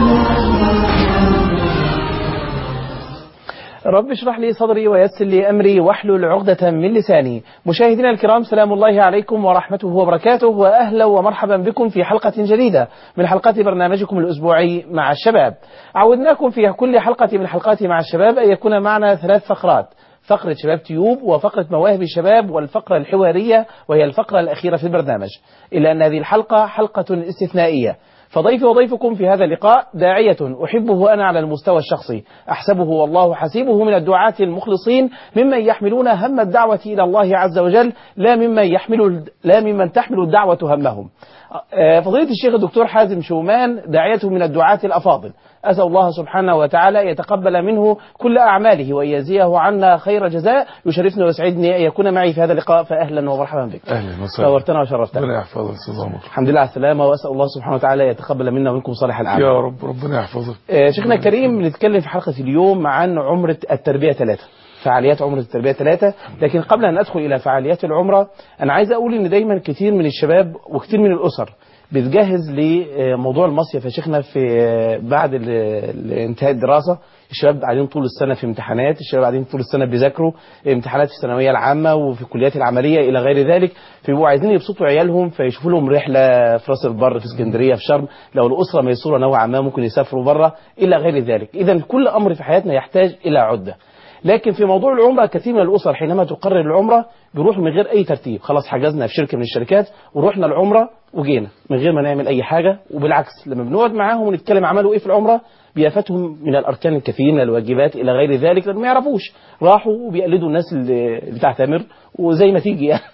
رب اشرح لي صدري ويسر لي أمري واحلل عقدة من لساني مشاهدينا الكرام سلام الله عليكم ورحمته وبركاته وأهلا ومرحبا بكم في حلقة جديدة من حلقات برنامجكم الأسبوعي مع الشباب عودناكم في كل حلقة من حلقات مع الشباب أن يكون معنا ثلاث فقرات فقرة شباب تيوب وفقرة مواهب الشباب والفقرة الحوارية وهي الفقرة الأخيرة في البرنامج إلا أن هذه الحلقة حلقة استثنائية فضيفي وضيفكم في هذا اللقاء داعية أحبه أنا على المستوى الشخصي أحسبه والله حسيبه من الدعاة المخلصين ممن يحملون هم الدعوة إلى الله عز وجل لا ممن يحمل لا ممن تحمل الدعوة همهم فضيلة الشيخ الدكتور حازم شومان داعية من الدعاة الأفاضل أسأل الله سبحانه وتعالى يتقبل منه كل أعماله وأن يجزيه عنا خير جزاء يشرفني ويسعدني أن يكون معي في هذا اللقاء فأهلا ومرحبا بك اهلا وسهلا نورتنا وشرفتنا ربنا يحفظك استاذ عمر الحمد لله على السلامة وأسأل الله سبحانه وتعالى يتقبل منا ومنكم صالح الأعمال يا رب ربنا يحفظك آه، شيخنا الكريم بنتكلم في حلقة اليوم عن عمرة التربية ثلاثة فعاليات عمرة التربية ثلاثة لكن قبل أن أدخل إلى فعاليات العمرة أنا عايز أقول إن دايما كتير من الشباب وكتير من الأسر بتجهز لموضوع المصيف يا شيخنا في بعد ال- ال- انتهاء الدراسة الشباب قاعدين طول السنة في امتحانات الشباب قاعدين طول السنة بيذاكروا امتحانات في الثانوية العامة وفي الكليات العملية إلى غير ذلك فيبقوا عايزين يبسطوا عيالهم فيشوفوا لهم رحلة في راس البر في اسكندرية في شرم لو الأسرة ميسورة نوعا ما ممكن يسافروا بره إلى غير ذلك إذا كل أمر في حياتنا يحتاج إلى عدة لكن في موضوع العمرة كثير من الأسر حينما تقرر العمرة بيروحوا من غير أي ترتيب خلاص حجزنا في شركة من الشركات ورحنا العمرة وجينا من غير ما نعمل أي حاجة وبالعكس لما بنقعد معاهم ونتكلم عملوا إيه في العمرة بيافتهم من الأركان الكثير من الواجبات إلى غير ذلك لأنهم ما يعرفوش راحوا وبيقلدوا الناس اللي اللي بتعتمر وزي ما تيجي يعني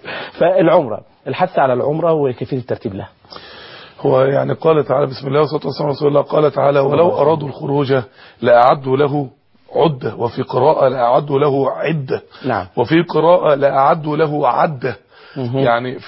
فالعمرة الحث على العمرة وكيفية الترتيب لها هو يعني قال تعالى بسم الله والصلاه والسلام على رسول الله قال تعالى ولو ارادوا الخروج لاعدوا له عده وفي قراءه لاعدوا له عده نعم وفي قراءه لاعدوا له عده مهم. يعني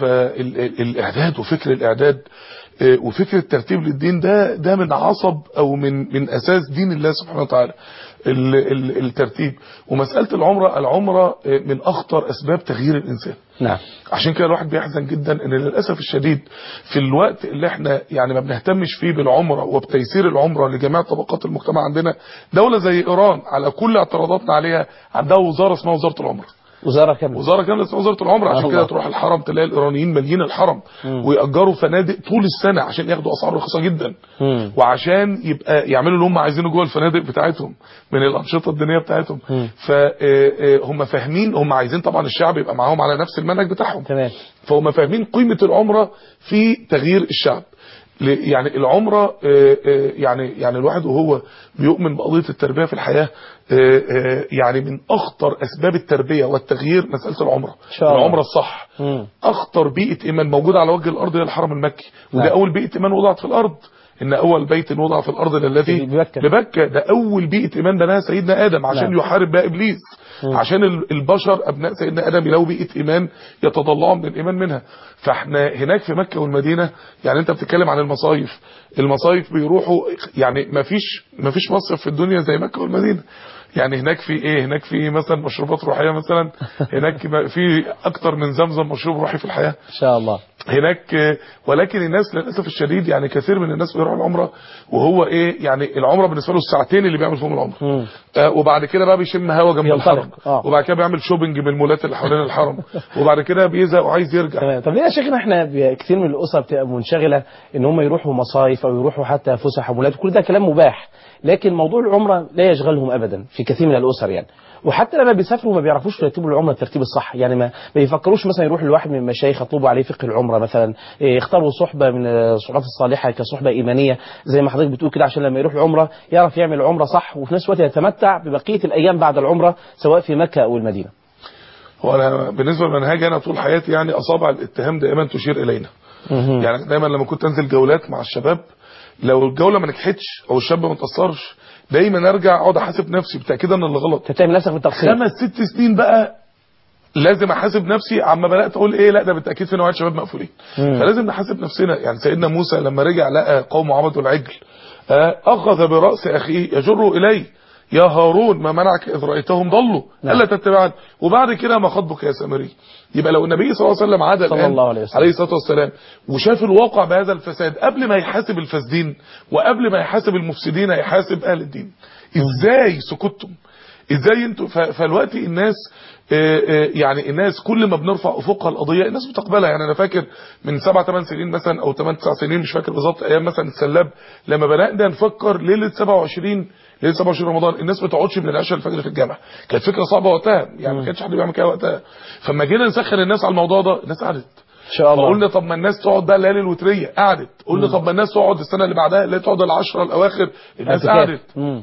فالاعداد وفكر الاعداد آه، وفكر الترتيب للدين ده ده من عصب او من من اساس دين الله سبحانه وتعالى ال- ال- الترتيب ومساله العمره العمره آه، من اخطر اسباب تغيير الانسان نعم عشان كده الواحد بيحزن جدا ان للاسف الشديد في الوقت اللي احنا يعني ما بنهتمش فيه بالعمره وبتيسير العمره لجميع طبقات المجتمع عندنا دوله زي ايران على كل اعتراضاتنا عليها عندها وزاره اسمها وزاره العمره وزارة كاملة وزاره كامله اسمها وزاره العمره عشان الله. كده تروح الحرم تلاقي الايرانيين مالين الحرم مم. ويأجروا فنادق طول السنه عشان ياخدوا اسعار رخيصه جدا مم. وعشان يبقى يعملوا اللي هم عايزينه جوه الفنادق بتاعتهم من الانشطه الدينيه بتاعتهم مم. فهم فاهمين هم عايزين طبعا الشعب يبقى معاهم على نفس المنهج بتاعهم تمام فهم فاهمين قيمة العمرة في تغيير الشعب ل- يعني العمرة آه، آه، يعني يعني الواحد وهو بيؤمن بقضية التربية في الحياة آه، آه، يعني من أخطر أسباب التربية والتغيير مسألة العمرة شاء الله. العمرة الصح مم. أخطر بيئة إيمان موجودة على وجه الأرض هي الحرم المكي وده نعم. أول بيئة إيمان وضعت في الأرض إن أول بيت وضع في الأرض للذي بمكة. بمكة ده أول بيئة إيمان بناها سيدنا آدم عشان نعم. يحارب بقى إبليس عشان ال- البشر أبناء سيدنا آدم يلاقوا بيئة إيمان يتضلعوا من الإيمان منها فاحنا هناك في مكة والمدينة يعني أنت بتتكلم عن المصايف المصايف بيروحوا يعني ما فيش ما فيش مصيف في الدنيا زي مكة والمدينة يعني هناك في ايه هناك في مثلا مشروبات روحيه مثلا هناك في اكتر من زمزم مشروب روحي في الحياه إن شاء الله هناك آه، ولكن الناس للاسف الشديد يعني كثير من الناس بيروحوا العمره وهو ايه يعني العمره بالنسبه له الساعتين اللي بيعمل فيهم العمره مم. آه وبعد كده بقى بيشم هوا جنب ينطلق. الحرم آه. وبعد كده بيعمل شوبنج من المولات اللي حوالين الحرم وبعد كده بيزهق وعايز يرجع تمام طب ليه يا شيخنا احنا ب- كتير من الاسر بتبقى منشغله ان هم يروحوا مصايف او يروحوا حتى فسح ومولات كل ده كلام مباح لكن موضوع العمره لا يشغلهم ابدا في كثير من الاسر يعني وحتى لما بيسافروا ما بيعرفوش يرتبوا العمره الترتيب الصح يعني ما ما يفكروش مثلا يروحوا لواحد من المشايخ يطلبوا عليه فقه العمره مثلا إيه، يختاروا صحبه من الصحبات الصالحه كصحبه ايمانيه زي ما حضرتك بتقول كده عشان لما يروح العمره يعرف يعمل العمره صح وفي نفس الوقت يتمتع ببقيه الايام بعد العمره سواء في مكه او المدينه هو انا بالنسبه لمنهجي انا طول حياتي يعني اصابع الاتهام دائما تشير الينا يعني دايما لما كنت انزل جولات مع الشباب لو الجوله ما نجحتش او الشاب ما تاثرش دايما ارجع اقعد احاسب نفسي بالتاكيد انا اللي غلط تتهم نفسك بالتقصير خمس ست سنين بقى لازم احاسب نفسي عما بدات اقول ايه لا ده بالتاكيد في نوعيه شباب مقفولين مم. فلازم نحاسب نفسنا يعني سيدنا موسى لما رجع لقى قوم عبدوا العجل آه، اخذ براس اخيه يجره اليه يا هارون ما منعك اذ رايتهم ضلوا نعم. الا تتبعني وبعد كده ما خطبك يا سامري يبقى لو النبي صلى الله عليه وسلم عاد صلى الآن الله عليه وسلم. عليه الصلاه والسلام وشاف الواقع بهذا الفساد قبل ما يحاسب الفاسدين وقبل ما يحاسب المفسدين هيحاسب اهل الدين ازاي سكتتم ازاي انتوا ف- فالوقت الناس آه، آه، يعني الناس كل ما بنرفع افقها القضيه الناس بتقبلها يعني انا فاكر من سبع ثمان سنين مثلا او ثمان تسع سنين مش فاكر بالظبط ايام مثلا السلاب لما بدانا نفكر ليله 27 ليله 27 رمضان الناس ما تقعدش من العشاء الفجر في الجامع كانت فكره صعبه وقتها يعني ما كانش حد بيعمل كده وقتها فلما جينا نسخن الناس على الموضوع ده الناس قعدت ان شاء الله فقلنا طب ما الناس تقعد بقى الليالي الوتريه قعدت قلنا طب ما الناس تقعد السنه اللي بعدها اللي تقعد العشره الاواخر الناس اعتكاف. قعدت مم.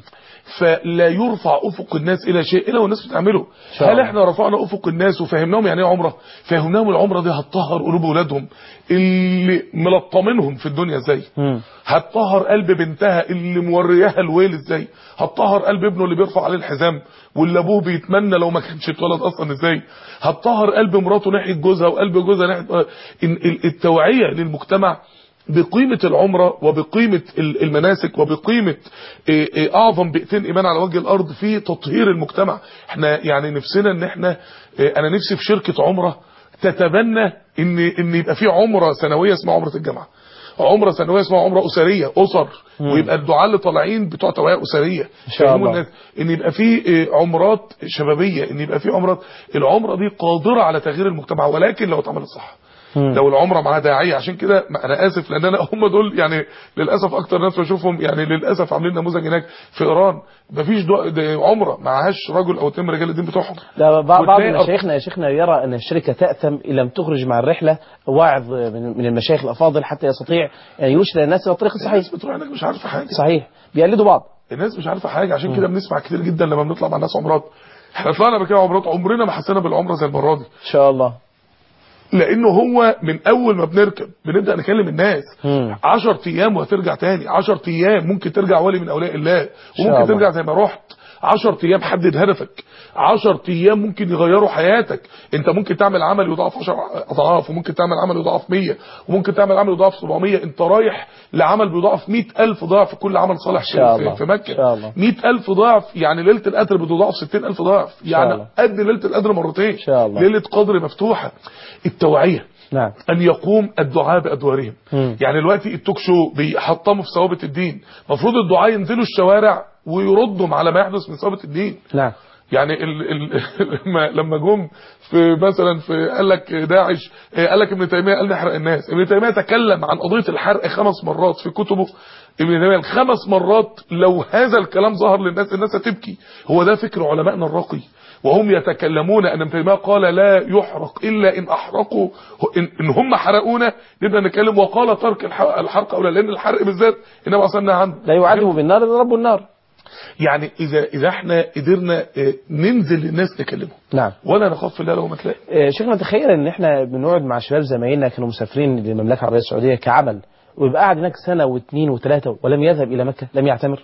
فلا يرفع افق الناس الى شيء الا والناس بتعمله شاء هل الله. احنا رفعنا افق الناس وفهمناهم يعني ايه عمره فهمناهم العمره دي هتطهر قلوب اولادهم اللي ملطمينهم في الدنيا ازاي مم. هتطهر قلب بنتها اللي مورياها الويل ازاي هتطهر قلب ابنه اللي بيرفع عليه الحزام واللي ابوه بيتمنى لو ما كانش اتولد اصلا ازاي هتطهر قلب مراته ناحيه جوزها وقلب جوزها ناحيه آه، ال- ال- التوعيه للمجتمع بقيمة العمرة وبقيمة ال- المناسك وبقيمة إيه، إيه، أعظم بيئتين إيمان على وجه الأرض في تطهير المجتمع احنا يعني نفسنا ان احنا إيه، أنا نفسي في شركة عمرة تتبنى ان ان يبقى في عمرة سنوية اسمها عمرة الجامعة عمرة سنوية اسمها عمرة أسرية أسر ويبقى الدعاة اللي طالعين بتوع توعية أسرية إن شاء يفهموا الله. الناس ان يبقى في إيه، عمرات شبابية ان يبقى في عمرات العمرة دي قادرة على تغيير المجتمع ولكن لو اتعملت صح مم. لو العمره معاها داعيه عشان كده ما انا اسف لان انا هم دول يعني للاسف اكتر ناس بشوفهم يعني للاسف عاملين نموذج هناك في ايران مفيش دو- ده عمره معهاش رجل او اتنين من رجال الدين بتوعهم ده بع- بعض وتلاقي مشايخنا يا شيخنا يرى ان الشركه تاثم ان لم تخرج مع الرحله واعظ من من المشايخ الافاضل حتى يستطيع ان يرشد الناس الى الطريق الصحيح الناس بتروح هناك مش عارفه حاجه صحيح بيقلدوا بعض الناس مش عارفه حاجه عشان كده بنسمع كتير جدا لما بنطلع مع الناس عمرات احنا طلعنا بكده عمرات عمرنا ما حسينا بالعمره زي المره دي ان شاء الله لانه هو من اول ما بنركب بنبدا نكلم الناس مم. 10 ايام وهترجع تاني 10 ايام ممكن ترجع ولي من اولياء الله شاء وممكن الله. ترجع زي ما رحت 10 ايام حدد هدفك 10 ايام ممكن يغيروا حياتك انت ممكن تعمل عمل يضاعف 10 اضعاف وممكن تعمل عمل يضاعف 100 وممكن تعمل عمل يضاعف 700 انت رايح لعمل بيضاعف 100000 ضعف كل عمل صالح إن شاء في, الله. في مكه إن شاء الله. 100000 ضعف يعني ليله القدر بتضاعف 60000 ضعف يعني الله. قد ليله القدر مرتين إن شاء الله. ليله قدر مفتوحه التوعيه نعم ان يقوم الدعاء بادوارهم مم. يعني دلوقتي التوك شو بيحطموا في ثوابت الدين المفروض الدعاء ينزلوا الشوارع ويردوا على ما يحدث من ثوابت الدين نعم يعني ال ال لما لما جم في مثلا في قال لك داعش آه، قال لك ابن تيميه قال نحرق الناس ابن تيميه تكلم عن قضيه الحرق خمس مرات في كتبه ابن تيميه الخمس مرات لو هذا الكلام ظهر للناس الناس هتبكي هو ده فكر علمائنا الراقي وهم يتكلمون ان ابن تيميه قال لا يحرق الا ان احرقوا ان, إن هم حرقونا نبدا نتكلم وقال ترك الح- الحرق اولى لان الحرق بالذات انما وصلنا عنه لا يعذب بالنار الا رب النار يعني اذا اذا احنا قدرنا آه، ننزل للناس نكلمهم نعم ولا نخاف في الله لو ما تلاقي آه، شيخنا تخيل ان احنا بنقعد مع شباب زمايلنا كانوا مسافرين للمملكه العربيه السعوديه كعمل ويبقى قاعد هناك سنه واثنين وثلاثه ولم يذهب الى مكه لم يعتمر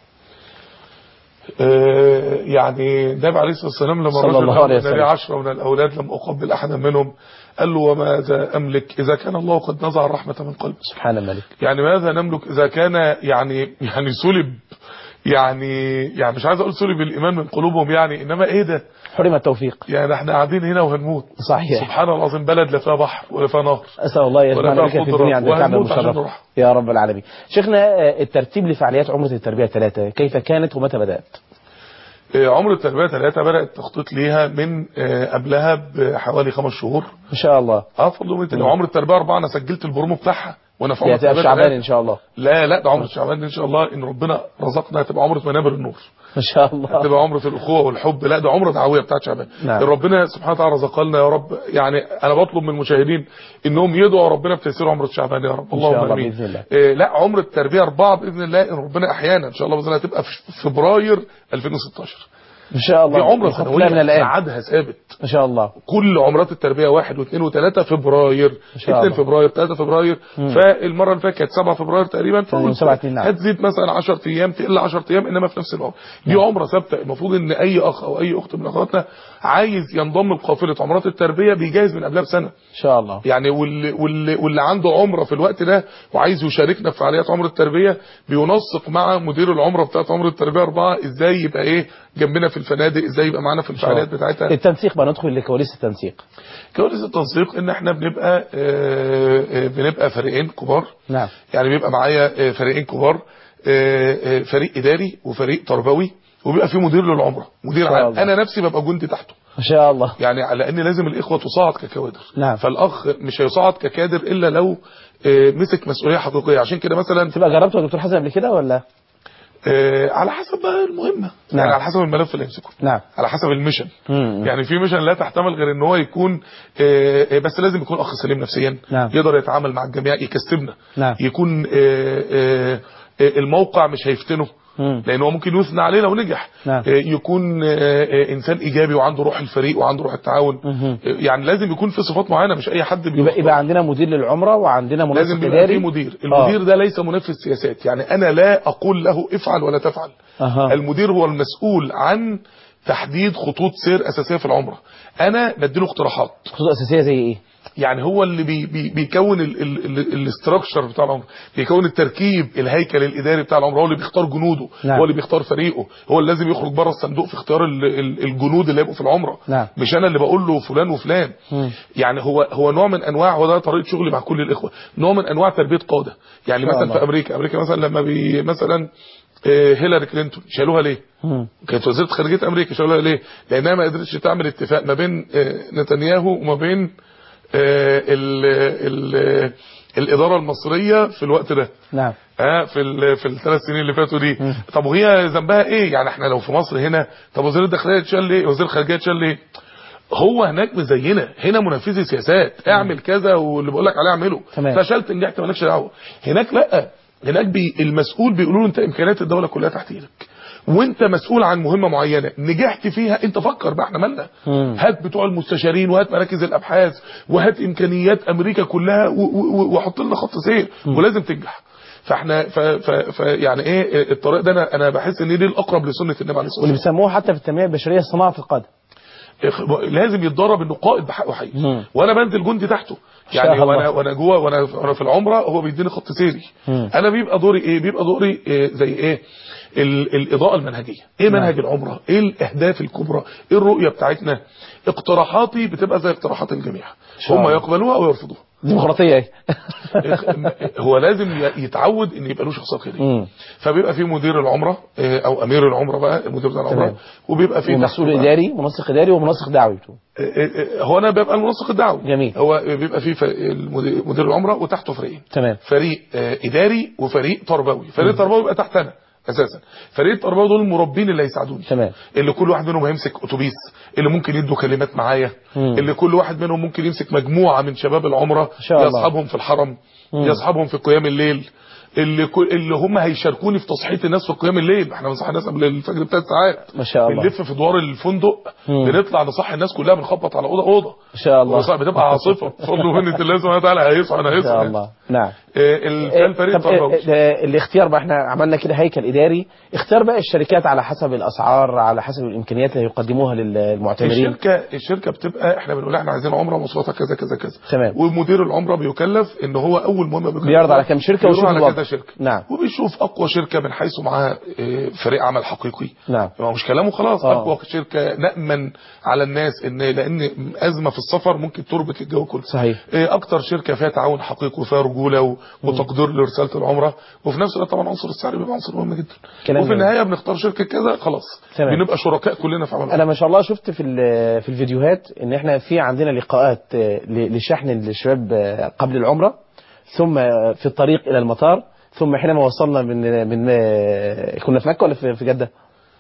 آه، يعني النبي عليه الصلاه والسلام لما صلى رجل الله عليه قال وسلم. لي عشرة من الاولاد لم اقبل احدا منهم قال له وماذا املك اذا كان الله قد نزع الرحمه من قلبي سبحان الملك يعني ماذا نملك اذا كان يعني يعني سلب يعني يعني مش عايز اقول سلب الايمان من قلوبهم يعني انما ايه ده حرم التوفيق يعني احنا قاعدين هنا وهنموت صحيح سبحان الله العظيم بلد لا فيها بحر ولا فيها نهر اسال الله ولا يجمعنا فيها بك في قدرة الدنيا عند الكعبه وهنموت عشان المشرفه نروح. يا رب العالمين شيخنا آه، الترتيب لفعاليات عمره التربيه الثلاثه كيف كانت ومتى بدات آه، عمر التربيه ثلاثه بدات التخطيط ليها من آه، قبلها بحوالي خمس شهور ان شاء الله اه فضل ومنت لو عمر التربيه اربعه انا سجلت البرومو بتاعها وانا في عمر دي هتبقى في التربيه شعبان ثلاثة. ان شاء الله لا لا ده عمر شعبان ان شاء الله ان ربنا رزقنا هتبقى عمره منابر النور ان شاء الله هتبقى عمره الاخوه والحب لا ده عمره دعويه بتاعت شعبان نعم. ربنا سبحانه وتعالى رزق لنا يا رب يعني انا بطلب من المشاهدين انهم يدعوا ربنا بتيسير عمره شعبان يا رب إن شاء اللهم الله امين بإذن الله. إيه لا عمر التربيه اربعه باذن الله ان ربنا احيانا ان شاء الله باذن الله هتبقى في فبراير 2016 ان شاء الله دي عمره يخف سنويه لها من الان ميعادها ثابت ما شاء الله كل عمرات التربيه واحد واثنين وثلاثه فبراير شاء 2 الله. فبراير 3 فبراير فالمره اللي فاتت كانت 7 فبراير تقريبا فقلت سبعة اتنين، نعم. هتزيد مثلا 10 ايام تقل 10 ايام انما في نفس العمر دي عمره ثابته المفروض ان اي اخ او اي اخت من اخواتنا عايز ينضم لقافله عمرات التربيه بيجهز من قبلها بسنه ان شاء الله يعني واللي, واللي, واللي عنده عمره في الوقت ده وعايز يشاركنا في فعاليات عمره التربيه بينسق مع مدير العمره بتاعت عمره التربيه اربعه ازاي يبقى ايه جنبنا في الفنادق ازاي يبقى معانا في الفعاليات بتاعتها التنسيق بقى ندخل لكواليس التنسيق كواليس التنسيق ان احنا بنبقى آه، آه، بنبقى فريقين كبار نعم يعني بيبقى معايا آه، فريقين كبار آه، آه، فريق اداري وفريق تربوي وبيبقى في مدير للعمره مدير شاء عام الله. انا نفسي ببقى جندي تحته ما شاء الله يعني على ان لازم الاخوه تصاعد ككوادر نعم. فالاخ مش هيصعد ككادر الا لو آه، مسك مسؤوليه حقيقيه عشان كده مثلا تبقى جربته يا دكتور حسن قبل كده ولا آه، على حسب بقى المهمه نعم. يعني على حسب الملف اللي يمسكه نعم على حسب الميشن مم. يعني في ميشن لا تحتمل غير ان هو يكون آه، آه، بس لازم يكون اخ سليم نفسيا نعم. يقدر يتعامل مع الجميع يكسبنا نعم. يكون آه، آه، آه، الموقع مش هيفتنه مم. لان هو ممكن يثنى عليه لو نجح نعم. آه، يكون آه، آه، انسان ايجابي وعنده روح الفريق وعنده روح التعاون مهم. آه، يعني لازم يكون في صفات معينه مش اي حد يبقى, بيبقى يبقى عندنا مدير للعمره وعندنا لازم منسق يبقى في اداري مدير المدير ده ليس منفذ سياسات يعني انا لا اقول له افعل ولا تفعل أها. المدير هو المسؤول عن تحديد خطوط سير اساسيه في العمره انا بديله اقتراحات خطوط اساسيه زي ايه يعني هو اللي بي بي بيكون الاستراكشر بتاع العمره بيكون التركيب الهيكل الاداري بتاع العمره هو اللي بيختار جنوده نعم. هو اللي بيختار فريقه هو اللي لازم يخرج بره الصندوق في اختيار ال- ال- الجنود اللي هيبقوا في العمره نعم. مش انا اللي بقول له فلان وفلان مم. يعني هو هو نوع من انواع وده طريقه شغلي مع كل الاخوه نوع من انواع تربيه قاده يعني إن شاء مثلا الله. في امريكا امريكا مثلا لما بي مثلا آه، هيلاري كلينتون شالوها ليه مم. كانت وزيره خارجيه امريكا شالوها ليه لانها ما قدرتش تعمل اتفاق ما بين آه، نتنياهو وما بين آه، ال ال الاداره المصريه في الوقت ده نعم اه في ال في الثلاث سنين اللي فاتوا دي طب وهي ذنبها ايه يعني احنا لو في مصر هنا طب وزير الداخليه اتشال ليه وزير الخارجيه اتشال ليه هو هناك مش زينا هنا منفذي سياسات اعمل كذا واللي بقول لك عليه اعمله تمام. فشلت نجحت مالكش دعوه هناك لا هناك بي المسؤول بيقولوا له انت امكانيات الدوله كلها تحت ايدك وانت مسؤول عن مهمه معينه نجحت فيها انت فكر بقى احنا مالنا مم. هات بتوع المستشارين وهات مراكز الابحاث وهات امكانيات امريكا كلها و- و- وحط لنا خط سير ولازم تنجح فاحنا ف ف ف يعني ايه الطريق ده انا انا بحس ان دي الاقرب لسنه النبي عليه الصلاه واللي والسلام بيسموه حتى في التنميه البشريه صناعه القاده إخ- لازم يتدرب انه قائد بحقه حقيقي مم. وانا بنزل جندي تحته شاء يعني الله. وانا وانا جوه وانا وانا في العمره هو بيديني خط سيري مم. انا بيبقى دوري ايه بيبقى دوري إيه زي ايه ال- الاضاءه المنهجيه ايه منهج العمره ايه الاهداف الكبرى ايه الرؤيه بتاعتنا اقتراحاتي بتبقى زي اقتراحات الجميع شاء هم الله. يقبلوها او يرفضوها ديمقراطيه ايه هو لازم ي- يتعود ان يبقى له شخصيه خيريه مم. فبيبقى في مدير العمره آه، او امير العمره بقى المدير بتاع العمره تمام. وبيبقى في ومسؤول تحته بقى- اداري منسق اداري ومنسق دعوي بتقول. هو انا ببقى المنسق الدعوي جميل. هو بيبقى في فريق- المدير مدير العمره وتحته فريقين تمام فريق آه، اداري وفريق تربوي فريق التربوي يبقى تحتنا اساسا فريق التربوي دول المربين اللي هيساعدوني تمام. اللي كل واحد منهم هيمسك اتوبيس اللي ممكن يدوا كلمات معايا مم. اللي كل واحد منهم ممكن يمسك مجموعه من شباب العمره شاء الله. يصحبهم في الحرم مم. يصحبهم في قيام الليل اللي كل اللي هم هيشاركوني في تصحيح الناس في قيام الليل احنا بنصحي الناس قبل الفجر بثلاث ساعات ما شاء الله. بنلف في دوار الفندق مم. بنطلع نصحي الناس كلها بنخبط على اوضه اوضه ان شاء الله وصح- بتبقى عاصفه بفضل ومنه الله سبحانه وتعالى هيصحى انا ان شاء هيصحى الله نعم آه، ال- ده الفريق طب إيه، التربوي ده الاختيار بقى احنا عملنا كده هيكل اداري اختيار بقى الشركات على حسب الاسعار على حسب الامكانيات اللي يقدموها للمعتمرين الشركه الشركه بتبقى احنا بنقول احنا عايزين عمره مواصفاتها كذا كذا كذا تمام. ومدير العمره بيكلف ان هو اول مهمه بيكلف بيعرض على كام شركة بيروح ويشوف على الوضع. كذا شركه نعم. وبيشوف اقوى شركه من حيث معاها آه، فريق عمل حقيقي نعم. ما هو مش كلامه خلاص آه. اقوى شركه نامن على الناس ان لان ازمه في السفر ممكن تربك الجو كله صحيح. آه، اكتر شركه فيها تعاون حقيقي وفيها رجوله و- وتقدير لرساله العمره وفي نفس الوقت طبعا عنصر السعر بيبقى عنصر مهم جدا كلام وفي جميل. النهايه بنختار شركه كذا خلاص تمام. بنبقى شركاء كلنا في عمل انا ما شاء الله شفت في ال- في الفيديوهات ان احنا في عندنا لقاءات آه، ل- لشحن الشباب آه، قبل العمره ثم آه، في الطريق الى المطار ثم حينما وصلنا من من آه، كنا في مكه ولا في في جده؟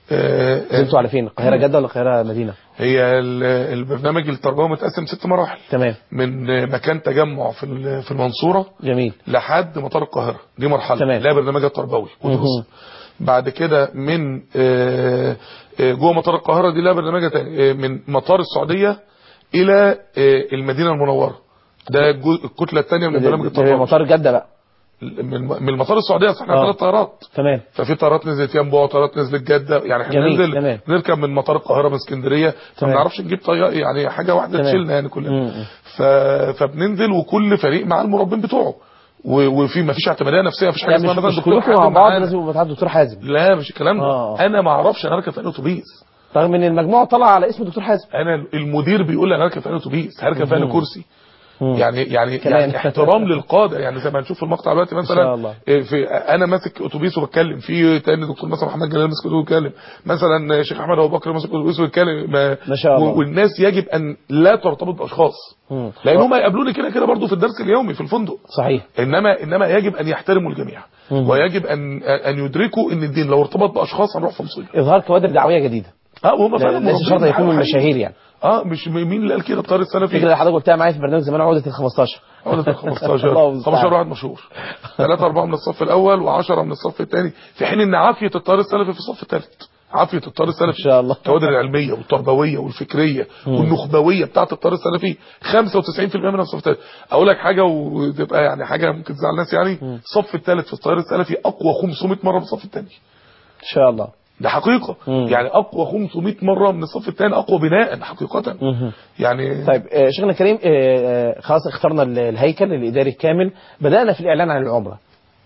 آه، آه، نزلتوا على فين القاهره جده ولا القاهره مدينه هي ال- البرنامج التربوي متقسم ست مراحل تمام من آه، مكان تجمع في ال- في المنصوره جميل لحد مطار القاهره دي مرحله تمام. لا برنامج التربوي ودروس مهم. بعد كده من آه، آه، جوه مطار القاهره دي لا برنامج تاني. آه، من مطار السعوديه الى آه، المدينه المنوره ده الجزء- الكتله الثانيه من البرنامج ده التربوي مطار جده بقى من من المطار السعوديه اصل احنا آه. عندنا طيارات تمام ففي طيارات نزلت ينبع وطيارات نزلت جده يعني احنا جميل، ننزل تمام. نركب من مطار القاهره من اسكندريه فما تمام. نعرفش نجيب طياره يعني حاجه واحده تمام. تشيلنا يعني كلنا مم. ف... فبننزل وكل فريق مع المربين بتوعه و... وفي ما فيش اعتماديه نفسيه ما فيش حاجه يعني اسمها مش, مثلا مش دكتور كلكم مع حازم بعض معانا. لازم يبقى معاك دكتور حازم لا مش الكلام ده آه. انا ما اعرفش انا اركب في أي اتوبيس رغم ان المجموعه طالعه على اسم دكتور حازم انا المدير بيقول لي انا اركب في أي اتوبيس هركب في أي مم. كرسي مم. يعني يعني كمان. يعني احترام للقاده يعني زي ما هنشوف في المقطع دلوقتي مثلا شاء الله. إيه، في انا ماسك اتوبيس وبتكلم في تاني دكتور مثلا محمد جلال ماسك اتوبيس وبيتكلم مثلا شيخ احمد ابو بكر ماسك اتوبيس وبيتكلم ما ما شاء الله. و- والناس يجب ان لا ترتبط باشخاص مم. لان هم يقابلوني كده كده برضه في الدرس اليومي في الفندق صحيح انما انما يجب ان يحترموا الجميع مم. ويجب ان ان يدركوا ان الدين لو ارتبط باشخاص هنروح في مصيبه اظهار كوادر دعويه جديده اه هم فعلا ليس مربين شرط يكونوا حقيقي. المشاهير يعني اه مش مين اللي قال كده الطارق السلفي الفكره اللي حضرتك قلتها معايا في برنامج زمان عقده ال 15 عقدة ال 15 الله المستعان. 15 واحد مشهور ثلاثة أربعة من الصف الأول و10 من الصف الثاني في حين إن عافية الطار السلفي في الصف الثالث عافية الطار السلفي إن شاء الله. الكوادر العلمية والتربوية والفكرية والنخبوية بتاعة الطار السلفي 95% منها في الصف الثالث أقول لك حاجة وتبقى يعني حاجة ممكن تزعل الناس يعني الصف الثالث في الطيار السلفي أقوى 500 مرة من الصف الثاني ان شاء الله ده حقيقة مم. يعني أقوى 500 مرة من الصف الثاني أقوى بناء حقيقة مهم. يعني طيب آه، شيخنا الكريم آه، آه، خلاص اخترنا ال- الهيكل الاداري الكامل بدانا في الاعلان عن العمره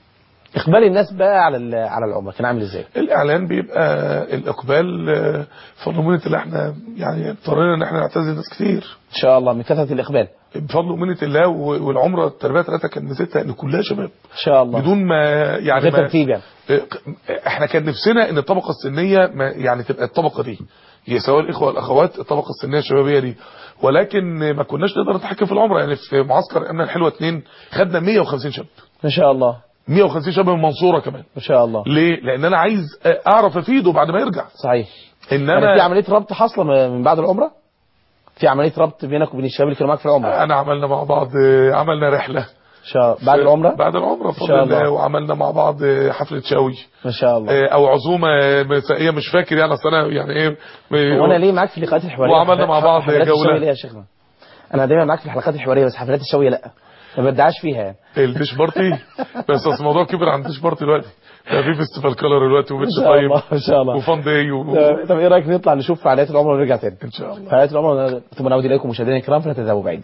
اقبال الناس بقى على ال- على العمره كان عامل ازاي الاعلان بيبقى الاقبال آه، فضل ومنة الله احنا يعني اضطرينا ان احنا نعتزل ناس كتير ان شاء الله من كثره الاقبال بفضل ومنة الله و- والعمره التربيه ثلاثه كان ميزتها ان كلها شباب ان شاء الله بدون ما يعني غير ما ترتيب يعني آه، احنا كان نفسنا ان الطبقه السنيه ما يعني تبقى الطبقه دي هي سواء الاخوه والاخوات الطبقه السنيه الشبابيه دي ولكن ما كناش نقدر نتحكم في العمره يعني في معسكر امنا الحلوه اثنين خدنا 150 شاب ما شاء الله 150 شاب من المنصوره كمان ما شاء الله ليه؟ لان انا عايز اعرف افيده بعد ما يرجع صحيح انما يعني في عمليه ربط حاصله م- من بعد العمره في عمليه ربط بينك وبين الشباب اللي كانوا معاك في العمره انا عملنا مع بعض عملنا رحله ان شاء بعد العمره بعد العمره إن بفضل شاء الله. الله وعملنا مع بعض حفله شوي ما شاء الله او عزومه مسائيه مش فاكر يعني اصل انا يعني ايه وانا ليه معاك في اللقاءات الحواريه وعملنا مع بعض حفلات جولة. الشوي ليه يا شيخنا انا دايما معاك في الحلقات الحواريه بس حفلات الشوي لا ما بدعاش فيها يعني الديش بارتي بس اصل الموضوع كبر عن الديش بارتي دلوقتي ده في فيستيفال كلر دلوقتي ان وبيتش شاء طيب الله ان شاء الله وفان داي و... طب- طب ايه رايك نطلع نشوف فعاليات العمره ونرجع تاني ان شاء الله فعاليات العمره ثم نعود اليكم مشاهدينا الكرام فلا تذهبوا بعيدا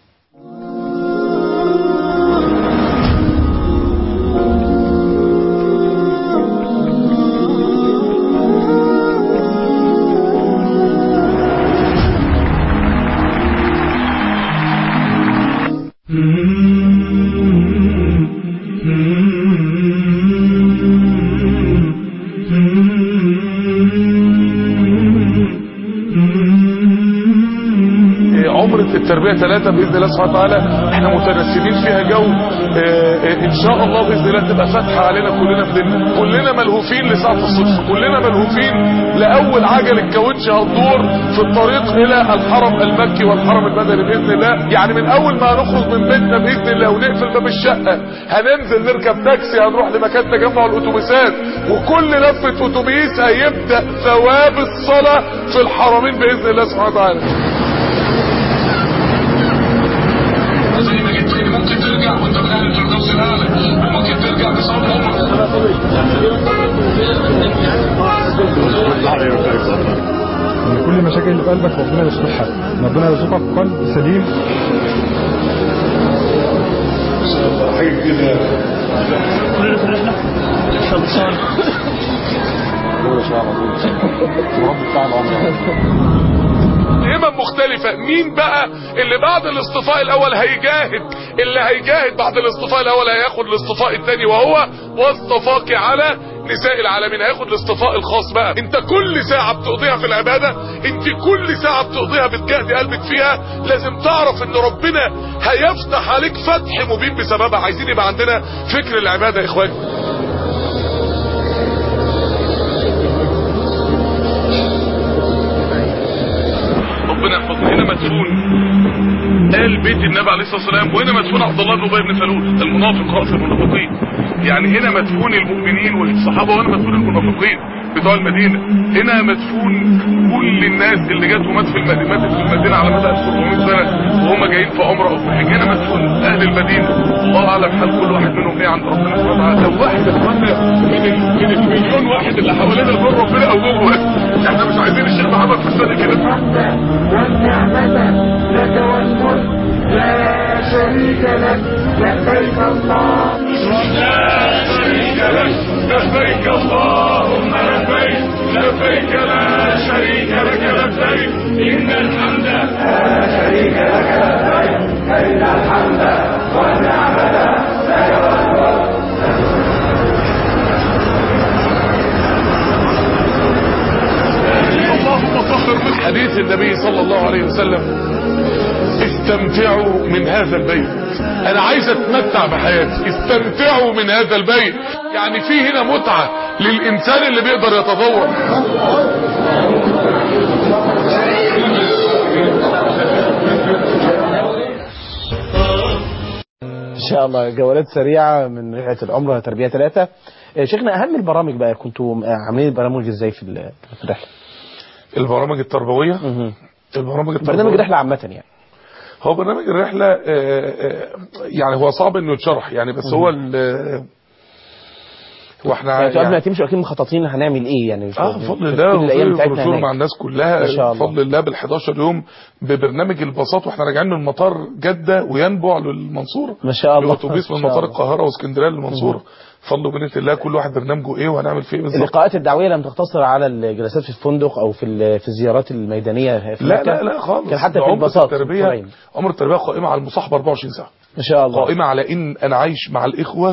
عمرة التربية ثلاثة بإذن الله سبحانه وتعالى احنا متنسمين فيها جو اه، اه، ان شاء الله بإذن الله تبقى فاتحة علينا كلنا في ديننا كلنا ملهوفين لساعة الصدفة كلنا ملهوفين لأول عجل الكاوتش هتدور في الطريق إلى الحرم المكي والحرم المدني بإذن الله يعني من أول ما هنخرج من بيتنا بإذن الله ونقفل باب الشقة هننزل نركب تاكسي هنروح لمكان تجمع الأتوبيسات وكل لفة أتوبيس هيبدأ ثواب الصلاة في الحرمين بإذن الله سبحانه وتعالى زي ما جيت تاني ممكن ترجع وانت من اهل الفردوس الاعلى وممكن ترجع بصواب عمرك ان كل المشاكل اللي في قلبك ربنا يصلحها إن ربنا يرزقك قلب سليم همم مختلفة مين بقى اللي بعد الاصطفاء الاول هيجاهد اللي هيجاهد بعد الاصطفاء الاول هياخد الاصطفاء الثاني وهو واصطفاك على نساء العالمين هياخد الاصطفاء الخاص بقى انت كل ساعة بتقضيها في العبادة انت كل ساعة بتقضيها بتجاهدي قلبك فيها لازم تعرف ان ربنا هيفتح عليك فتح مبين بسببها عايزين يبقى عندنا فكر العبادة يا اخواني بيت النبي عليه الصلاه والسلام وهنا مدفون عبد الله بن ابي بن سلول المنافق راس المنافقين يعني هنا مدفون المؤمنين والصحابه وهنا مدفون المنافقين بتوع المدينه هنا مدفون كل الناس اللي جت ومات في المدينه ماتت في المدينه على مدى 1400 سنه وهم جايين في عمره او في حج هنا مدفون اهل المدينه الله اعلم حال كل واحد منهم ايه عند ربنا سبحانه وتعالى لو واحد يا اخوانا من ال- من المليون واحد اللي حوالينا دول ربنا او جوه احنا مش عايزين الشيخ محمد حسين كده والنعمة لك والملك لا شريك لك لبيك الله لبيك اللهم لبيك لبيك لا شريك لك لبيك إن الحمد اللهم طهر من حديث النبي صلى الله عليه وسلم استمتعوا من هذا البيت انا عايز اتمتع بحياتي استمتعوا من هذا البيت يعني في هنا متعة للانسان اللي بيقدر يتطور ان شاء الله جولات سريعه من رحله العمره تربيه ثلاثه آه، شيخنا اهم البرامج بقى كنتوا آه، عاملين البرامج ازاي في ال- في الرحله البرامج التربوية مهم. البرامج التربوية برنامج رحله عامه يعني هو برنامج الرحلة آه، آه، يعني هو صعب انه يتشرح يعني بس هو ال- هو احنا يعني انتوا قبل ما يعني تمشوا اكيد مخططين هنعمل ايه يعني اه في- بفضل في الله كل الايام وفي بتاعتنا بروشور هناك. مع الناس كلها ما شاء الله. بفضل الله بال11 يوم ببرنامج الباصات واحنا راجعين من مطار جدة وينبع للمنصورة ما شاء الله اتوبيس من ما شاء مطار الله. القاهرة واسكندريه للمنصورة بفضل وبنة الله كل واحد برنامجه ايه وهنعمل فيه ايه بالظبط اللقاءات الدعويه لم تقتصر على الجلسات في الفندق او في ال- في الزيارات الميدانيه في لا مكة. لا لا خالص كان حتى ده في عمر البساط التربية القرين. عمر التربية قائمة على المصاحبة 24 ساعة ما شاء الله قائمة على ان انا عايش مع الاخوة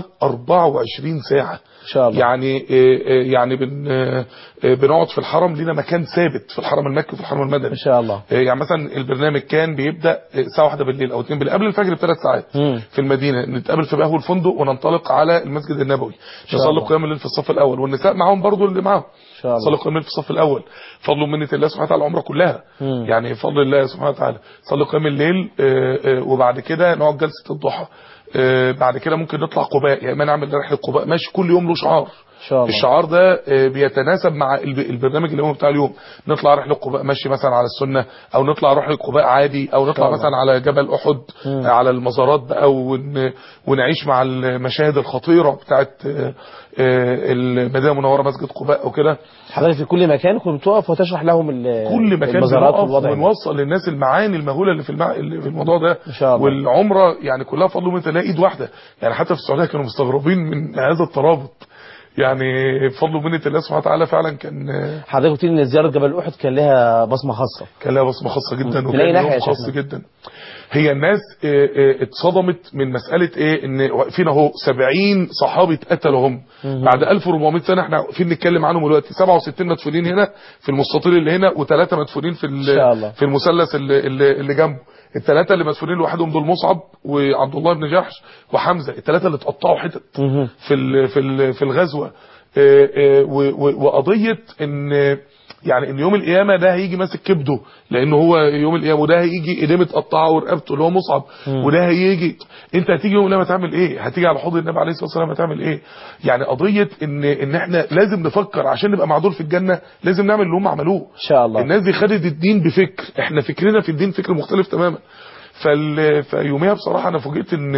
24 ساعة ان شاء الله يعني آه، آه، يعني بن آه، آه، بنقعد في الحرم لينا مكان ثابت في الحرم المكي وفي الحرم المدني ما شاء الله آه، يعني مثلا البرنامج كان بيبدا آه، الساعه واحدة بالليل او 2 بالليل قبل الفجر بثلاث ساعات مم. في المدينه نتقابل في بهو الفندق وننطلق على المسجد النبوي شاء نصلي الله. قيام الليل في الصف الاول والنساء معاهم برضو اللي معاهم ان شاء صلي الله قيام الليل في الصف الاول فضل ومنه الله سبحانه وتعالى العمره كلها مم. يعني فضل الله سبحانه وتعالى صلي قيام الليل آه، آه، وبعد كده نقعد جلسه الضحى آه، بعد كده ممكن نطلع قباء يعني ما نعمل رحله قباء ماشي كل يوم له شعار ان شاء الله الشعار ده آه، بيتناسب مع الب- البرنامج اليومي بتاع اليوم نطلع رحله قباء ماشي مثلا على السنه او نطلع رحله قباء عادي او نطلع الله. مثلا على جبل احد مم. آه، على المزارات بقى ون ونعيش مع المشاهد الخطيره بتاعت آه، آه، المدينه المنوره مسجد قباء او كده حضرتك في كل مكان كنت تقف وتشرح لهم ال- كل مكان المزارات بنقف والوضع هناك. ونوصل للناس المعاني المهوله اللي في المع... اللي في الموضوع ده إن شاء الله. والعمره يعني كلها فضل من تلاقي ايد واحده يعني حتى في السعوديه كانوا مستغربين من هذا الترابط يعني بفضل منة الله سبحانه وتعالى فعلا كان حضرتك قلت لي ان زياره جبل احد كان لها بصمه خاصه كان لها بصمه خاصه جدا من وكان أي ناحية يوم يا خاص شيخنا؟ جدا هي الناس آه، آه، اتصدمت من مساله ايه ان واقفين اهو 70 صحابي اتقتلوا هم بعد 1400 سنه احنا واقفين نتكلم عنهم دلوقتي 67 مدفونين هنا في المستطيل اللي هنا وثلاثه مدفونين في ال- شاء الله. في المثلث اللي, اللي, اللي جنبه الثلاثه اللي مدفونين لوحدهم دول مصعب وعبد الله بن جحش وحمزه الثلاثه اللي اتقطعوا حتت مهم. في ال- في ال- في الغزوه آه، آه، و- و- وقضيه ان يعني ان يوم القيامه ده هيجي ماسك كبده لان هو يوم القيامه وده هيجي ايديه متقطعه ورقبته اللي هو مصعب وده هيجي انت هتيجي يوم القيامه تعمل ايه هتيجي على حوض النبي عليه الصلاه والسلام هتعمل ايه يعني قضيه ان ان احنا لازم نفكر عشان نبقى مع دول في الجنه لازم نعمل اللي هم عملوه ان شاء الله الناس دي خدت الدين بفكر احنا فكرنا في الدين فكر مختلف تماما فال... فيوميها بصراحة انا فوجئت ان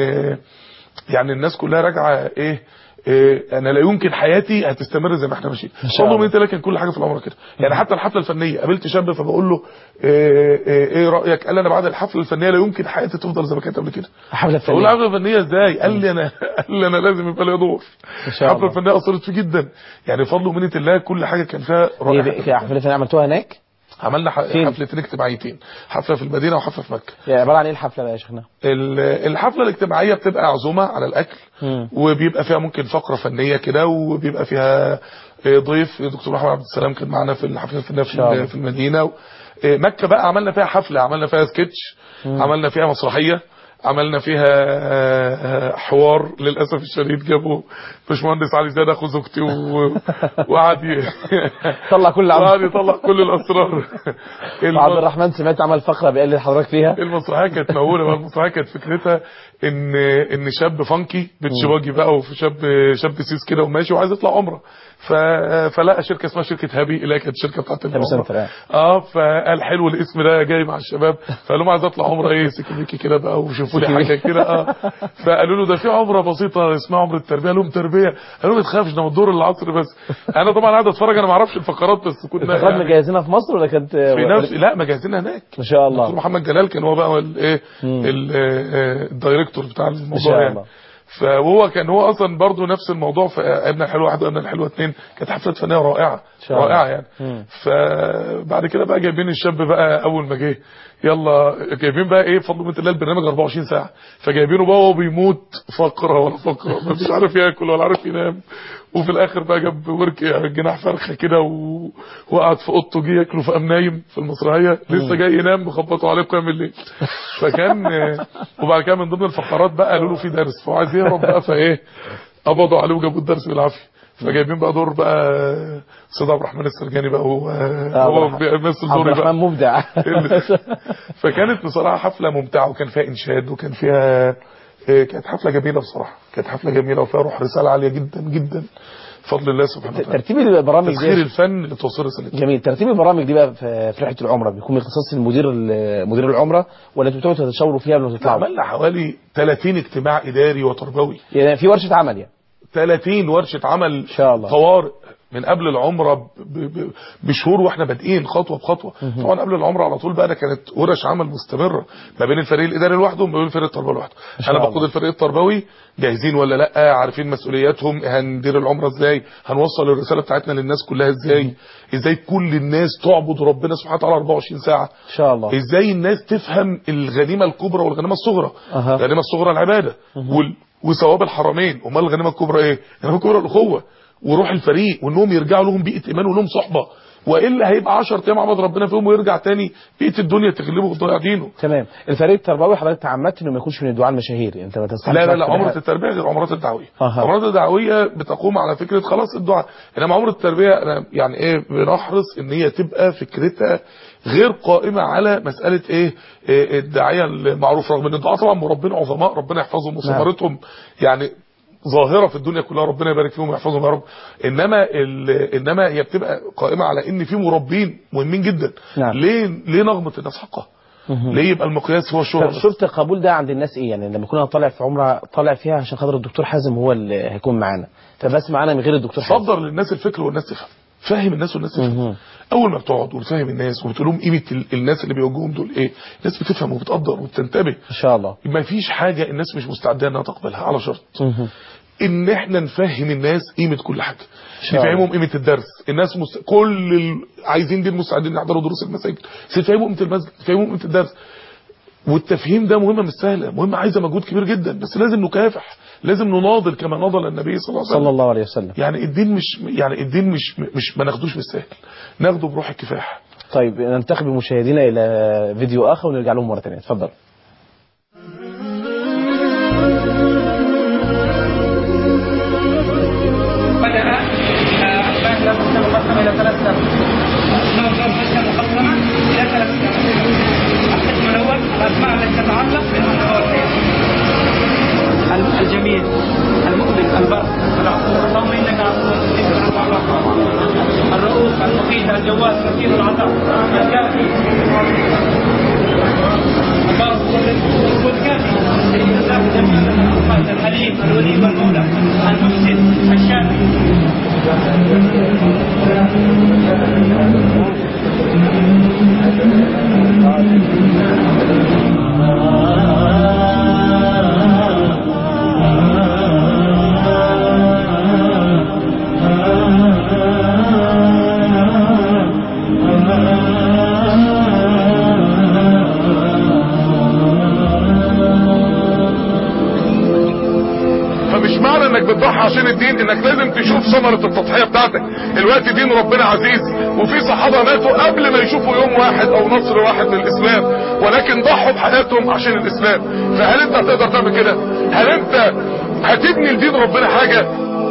يعني الناس كلها راجعة ايه إيه انا لا يمكن حياتي هتستمر زي ما احنا ماشيين إن شاء والله الله. من لكن كل حاجه في العمر كده يعني حتى الحفله الفنيه قابلت شاب فبقول له ايه, إيه, ايه رايك قال لي انا بعد الحفله الفنيه لا يمكن حياتي تفضل زي ما كانت قبل كده حفله فاقول له فنيه الحفله الفنيه ازاي قال لي انا قال لي انا لازم يبقى لي دور إن شاء الحفله الله. الفنيه اثرت فيه جدا يعني فضل ومنه الله كل حاجه كان فيها هي رائحه ب- حفله فنيه عملتوها هناك عملنا ح- فين؟ حفلتين اجتماعيتين حفله في المدينه وحفله في مكه يعني عباره عن ايه الحفله بقى يا شيخنا ال- الحفله الاجتماعيه بتبقى عزومه على الاكل مم. وبيبقى فيها ممكن فقره فنيه كده وبيبقى فيها آه، ضيف دكتور محمد عبد السلام كان معانا في الحفله الفنيه في, شاء الله. في المدينه و- آه، مكه بقى عملنا فيها حفله عملنا فيها سكتش عملنا فيها مسرحيه عملنا فيها آه، حوار للاسف الشديد جابوا باشمهندس علي زاد اخو زوجتي و- وقعد ي- طلع كل وقعد عمل يطلع كل الاسرار عبد الرحمن سمعت عمل فقره بيقلد حضرتك فيها المسرحيه كانت مهوله بقى المسرحيه كانت فكرتها ان ان شاب فانكي بتشواجي بقى وشاب شاب سيس كده وماشي وعايز يطلع عمره ف... فلقى شركه اسمها شركه هابي اللي هي كانت الشركه بتاعت هابي العمره سنتر، آه. اه فقال حلو الاسم ده جاي مع الشباب فقال لهم عايز اطلع عمره ايه سكيميكي كده بقى وشوفوا لي حاجه كده اه فقالوا له ده في عمره بسيطه اسمها عمره التربيه قال لهم تربيه قالوا له ما تخافش ده الدور العصر بس انا طبعا قاعد اتفرج انا ما اعرفش الفقرات بس كنا الفقرات يعني مجهزينها في مصر ولا كانت في نفس لا مجهزينها هناك ما شاء دكتور الله محمد جلال كان هو بقى الايه ال- آه، الدايركتور بتاع ما الموضوع شاء يعني الله فهو كان هو اصلا برضه نفس الموضوع في ابن الحلوه واحد وابن الحلوه اثنين كانت حفلات فنيه رائعه شاء الله. رائعه يعني مم. فبعد كده بقى جايبين الشاب بقى اول ما جه يلا جايبين بقى ايه بفضل من الله البرنامج 24 ساعه فجايبينه بقى وهو بيموت فقره ولا فقره مش عارف ياكل ولا عارف ينام وفي الاخر بقى جاب ورك جناح فرخه كده و- وقعد في اوضته جه ياكله فقام نايم في المسرحيه لسه جاي ينام مخبطوا عليه قيام الليل فكان وبعد كده من ضمن الفقرات بقى قالوا له في درس فهو عايز يهرب بقى فايه قبضوا عليه وجابوا الدرس بالعافيه فجايبين بقى دور بقى استاذ عبد الرحمن السرجاني بقى هو هو عبد بيمثل عبد دوري الرحمن بقى مبدع فكانت بصراحه حفله ممتعه وكان فيها انشاد وكان فيها إيه، كانت حفله جميله بصراحه كانت حفله جميله وفيها روح رساله عاليه جدا جدا بفضل الله سبحانه وتعالى ترتيب البرامج تسخير دي الفن لتوصيل رسالته جميل ترتيب البرامج دي بقى في في رحله العمره بيكون من اختصاص المدير ال- مدير العمره ولا انتوا بتقعدوا تتشاوروا فيها قبل ما تطلعوا؟ عملنا حوالي 30 اجتماع اداري وتربوي يعني في ورشه عمل يعني 30 ورشه عمل ان شاء الله. طوارئ من قبل العمره ب- ب- بشهور واحنا بادئين خطوه بخطوه طبعا قبل العمره على طول بقى ده كانت ورش عمل مستمره ما بين الفريق الاداري لوحده وما بين الفريق التربوي لوحده شاء انا الله. بقود الفريق التربوي جاهزين ولا لا عارفين مسؤولياتهم هندير العمره ازاي هنوصل الرساله بتاعتنا للناس كلها ازاي ازاي كل الناس تعبد ربنا سبحانه وتعالى 24 ساعه ان شاء الله ازاي الناس تفهم الغنيمه الكبرى والغنيمه الصغرى أها. الغنيمه الصغرى العباده وال... وثواب الحرمين امال الغنيمه الكبرى ايه الغنيمه الكبرى الاخوه وروح الفريق وانهم يرجعوا لهم بيئه ايمان ولهم صحبه والا هيبقى 10 ايام عبد ربنا فيهم ويرجع تاني بيئه الدنيا تغلبه وتضيع دينه تمام الفريق التربوي حضرتك تعمدت انه ما يكونش من الدعاء المشاهير انت ما تستحقش لا لا لا بقى عمره تبقى- التربيه غير عمرات الدعويه أها. عمرات الدعويه بتقوم على فكره خلاص الدعاء انما عمره التربيه انا يعني ايه بنحرص ان هي تبقى فكرتها غير قائمه على مساله ايه, إيه الداعيه المعروف رغم ان الدعاء طبعا مربين عظماء ربنا يحفظهم وثمرتهم يعني ظاهره في الدنيا كلها ربنا يبارك فيهم ويحفظهم يا رب انما ال- انما هي بتبقى قائمه على ان في مربين مهمين جدا نعم. ليه ليه نغمه الناس حقها ليه يبقى المقياس هو الشهره طب بس؟ شفت القبول ده عند الناس ايه يعني لما يكون انا طالع في عمره طالع فيها عشان خاطر الدكتور حازم هو اللي هيكون معانا فبس معانا من غير الدكتور حازم صدر للناس الفكر والناس تفهم فهم الناس والناس تفهم مهم. اول ما بتقعد وتفهم الناس وبتقول لهم قيمه ال- الناس اللي بيواجهوهم دول ايه الناس بتفهم وبتقدر وبتنتبه ان شاء الله ما فيش حاجه الناس مش مستعده انها تقبلها على شرط مهم. ان احنا نفهم الناس قيمه كل حاجه شاء الله. نفهمهم قيمه الدرس الناس مست... كل ال... عايزين دي مستعدين يحضروا دروس المساجد بس تفهموا قيمه المسجد تفهموا قيمه الدرس والتفهيم ده مهمه مش سهله مهمه عايزه مجهود كبير جدا بس لازم نكافح لازم نناضل كما ناضل النبي صلى الله عليه وسلم صلى الله عليه وسلم يعني الدين مش يعني الدين مش مش ما ناخدوش بالسهل ناخده بروح الكفاح طيب ننتقل بمشاهدينا الى فيديو اخر ونرجع لهم مره ثانيه اتفضل بدأ آه، بعد لا تسلم مقسمة إلى ثلاث سنوات نوع نوع قسم مقسمة إلى ثلاث سنوات القسم الأول الأسماء التي تتعلق بالمتوفي الجميل المؤمن البر العفو اللهم إنك عفو تحب العفو فاعف الرؤوف المقيت الجواد كثير العطاء الكافي البر والكافي الجزاء جميع الأوقات الحليم الولي والمولى المحسن الشافي Ah عشان الدين انك لازم تشوف ثمرة التضحية بتاعتك الوقت دين ربنا عزيز وفي صحابة ماتوا قبل ما يشوفوا يوم واحد او نصر واحد للاسلام ولكن ضحوا بحياتهم عشان الاسلام فهل انت هتقدر تعمل كده هل انت هتبني لدين ربنا حاجة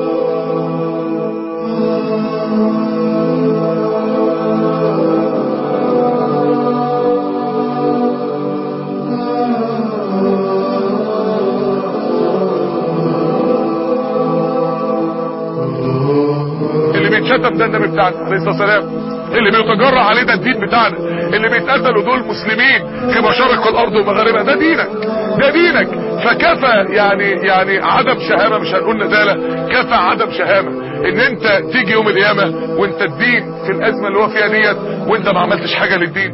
اللي بيتشتم ده النبي بتاعنا عليه الصلاه والسلام اللي بيتجرع عليه ده الدين بتاعنا اللي بيتقتلوا دول مسلمين في مشارق الارض ومغاربها ده دينك ده دينك فكفى يعني يعني عدم شهامه مش هنقول نداله كفى عدم شهامه ان انت تيجي يوم القيامه وانت الدين في الازمه اللي هو فيها ديت وانت ما عملتش حاجه للدين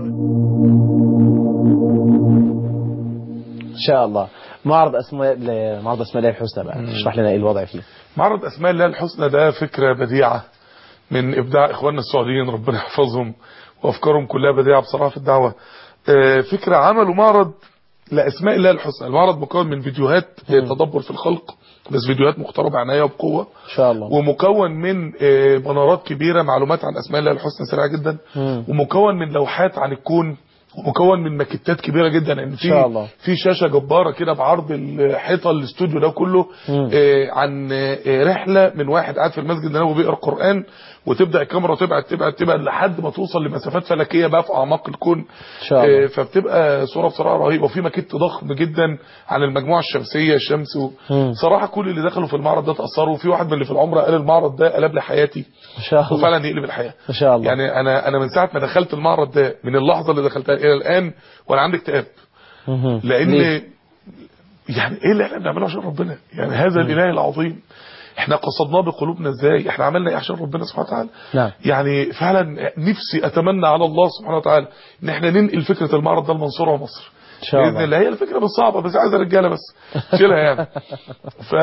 ان شاء الله معرض اسماء معرض اسماء الله الحسنى بقى تشرح لنا ايه الوضع فيه معرض اسماء الله الحسنى ده فكره بديعه من ابداع اخواننا السعوديين ربنا يحفظهم وافكارهم كلها بديعه بصراحه في الدعوه آه، فكره عملوا معرض لاسماء الله الحسنى المعرض مكون من فيديوهات آه، تدبر في الخلق بس فيديوهات مختاره بعنايه وبقوه ان شاء الله ومكون من آه، منارات كبيره معلومات عن اسماء الله الحسنى سريعه جدا مم. ومكون من لوحات عن الكون ومكون من ماكيتات كبيره جدا ان في شاء الله. في شاشه جباره كده بعرض الحيطه الاستوديو ده كله مم. آه، عن آه، رحله من واحد قاعد في المسجد النبوي بيقرا القران وتبدا الكاميرا تبعد تبعد تبعد لحد ما توصل لمسافات فلكيه بقى في اعماق الكون ان شاء الله آه، فبتبقى صوره بصراحه رهيبه وفي ماكيت ضخم جدا عن المجموعه الشمسيه الشمس و- مم. صراحه كل اللي دخلوا في المعرض ده تاثروا وفي واحد من اللي في العمره قال المعرض ده قلب لي حياتي ان شاء الله وفعلا يقلب الحياه ان شاء الله يعني انا انا من ساعه ما دخلت المعرض ده من اللحظه اللي دخلتها الى الان وانا عندي اكتئاب مهم. لان ليه؟ يعني ايه اللي احنا بنعمله عشان ربنا يعني هذا الاله العظيم احنا قصدناه بقلوبنا ازاي احنا عملنا ايه عشان ربنا سبحانه وتعالى نعم يعني فعلا نفسي اتمنى على الله سبحانه وتعالى ان احنا ننقل فكره المعرض ده لمنصوره ومصر ان شاء باذن الله الله هي الفكره مش صعبه بس عايزه رجاله بس شيلها يعني ف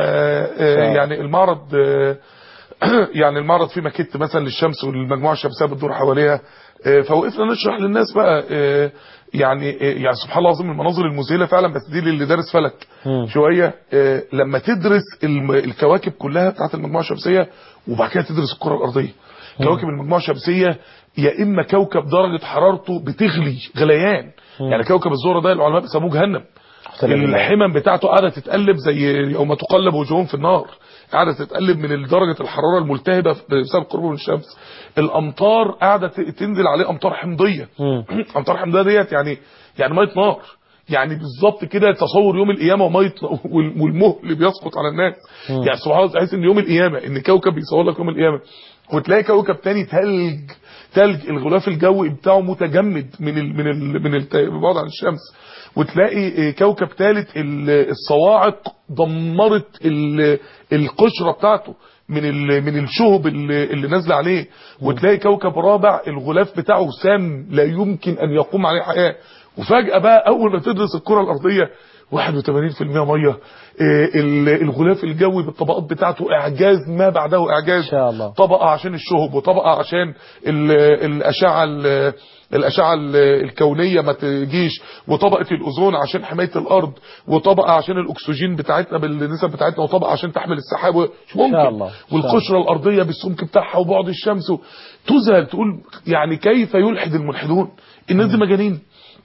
آه، يعني المعرض آه، يعني المعرض فيه ماكيت مثلا للشمس والمجموعه الشمسيه بتدور حواليها آه، فوقفنا نشرح للناس بقى آه، يعني آه، يعني سبحان الله العظيم المناظر المذهله فعلا بس دي للي دارس فلك مم. شويه آه، لما تدرس الم- الكواكب كلها بتاعت المجموعه الشمسيه وبعد كده تدرس الكره الارضيه كواكب المجموعه الشمسيه يا اما كوكب درجه حرارته بتغلي غليان يعني كوكب الزهره ده العلماء بيسموه جهنم الحمم بتاعته قاعده تتقلب زي يوم تقلب وجوههم في النار قاعده تتقلب من درجه الحراره الملتهبه بسبب قربه من الشمس الامطار قاعده ت- تنزل عليه امطار حمضيه مم. امطار حمضيه ديت يعني يعني ميه نار يعني بالظبط كده تصور يوم القيامه وميه وال- والمهل اللي بيسقط على الناس يعني سبحان الله تحس ان يوم القيامه ان كوكب بيصور لك يوم القيامه وتلاقي كوكب تاني تلج تلج الغلاف الجوي بتاعه متجمد من ال من ال من الت- بعد عن الشمس وتلاقي آه، كوكب ثالث الصواعق دمرت ال- القشره بتاعته من ال- من الشهب اللي, اللي نازله عليه وتلاقي كوكب رابع الغلاف بتاعه سام لا يمكن ان يقوم عليه حياه وفجاه بقى اول ما تدرس الكره الارضيه 81% ميه آه، ال- الغلاف الجوي بالطبقات بتاعته اعجاز ما بعده اعجاز إن شاء الله. طبقه عشان الشهب وطبقه عشان ال- الاشعه ال- الاشعه ال- الكونيه ما تجيش وطبقه الاوزون عشان حمايه الارض وطبقه عشان الاكسجين بتاعتنا بالنسب بتاعتنا وطبقه عشان تحمل السحاب مش ممكن الله. إن شاء والقشره الارضيه بالسمك بتاعها وبعد الشمس تذهل تقول يعني كيف يلحد الملحدون الناس دي مجانين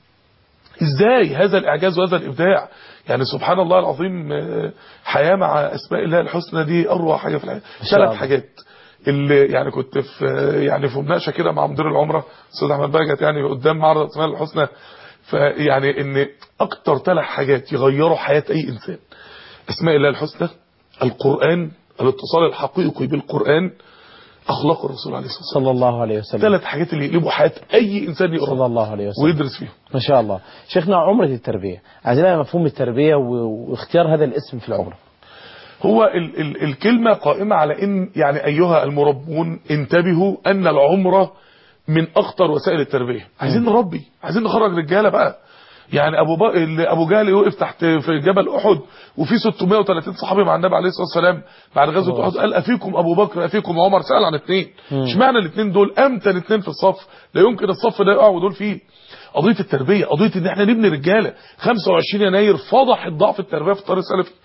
ازاي هذا الاعجاز وهذا الابداع يعني سبحان الله العظيم آه، حياه مع اسماء الله الحسنى دي اروع حاجه في الحياه شاء ثلاث الله. حاجات اللي يعني كنت في يعني في مناقشه كده مع مدير العمره استاذ احمد بهجت يعني قدام معرض اسماء الله الحسنى فيعني ان اكتر ثلاث حاجات يغيروا حياه اي انسان اسماء الله الحسنى القران الاتصال الحقيقي بالقران اخلاق الرسول عليه الصلاه والسلام صلى الله عليه وسلم ثلاث حاجات اللي يقلبوا حياه اي انسان صلى يقرا الله عليه وسلم ويدرس فيهم ما شاء الله شيخنا عمرة التربية عايزين نعرف مفهوم التربية و- واختيار هذا الاسم في العمرة هو ال ال الكلمة قائمة على ان يعني ايها المربون انتبهوا ان العمرة من اخطر وسائل التربية عايزين نربي عايزين نخرج رجالة بقى يعني ابو بق... اللي ابو جهل يوقف تحت في جبل احد وفي 630 صحابي مع النبي عليه الصلاه والسلام بعد غزوه احد قال افيكم ابو بكر افيكم عمر سال عن اثنين اشمعنى الاثنين دول امتن اثنين في الصف لا يمكن الصف ده يقع ودول فيه قضيه التربيه قضيه ان احنا نبني رجاله 25 يناير فضح الضعف التربيه في الطريق السلفي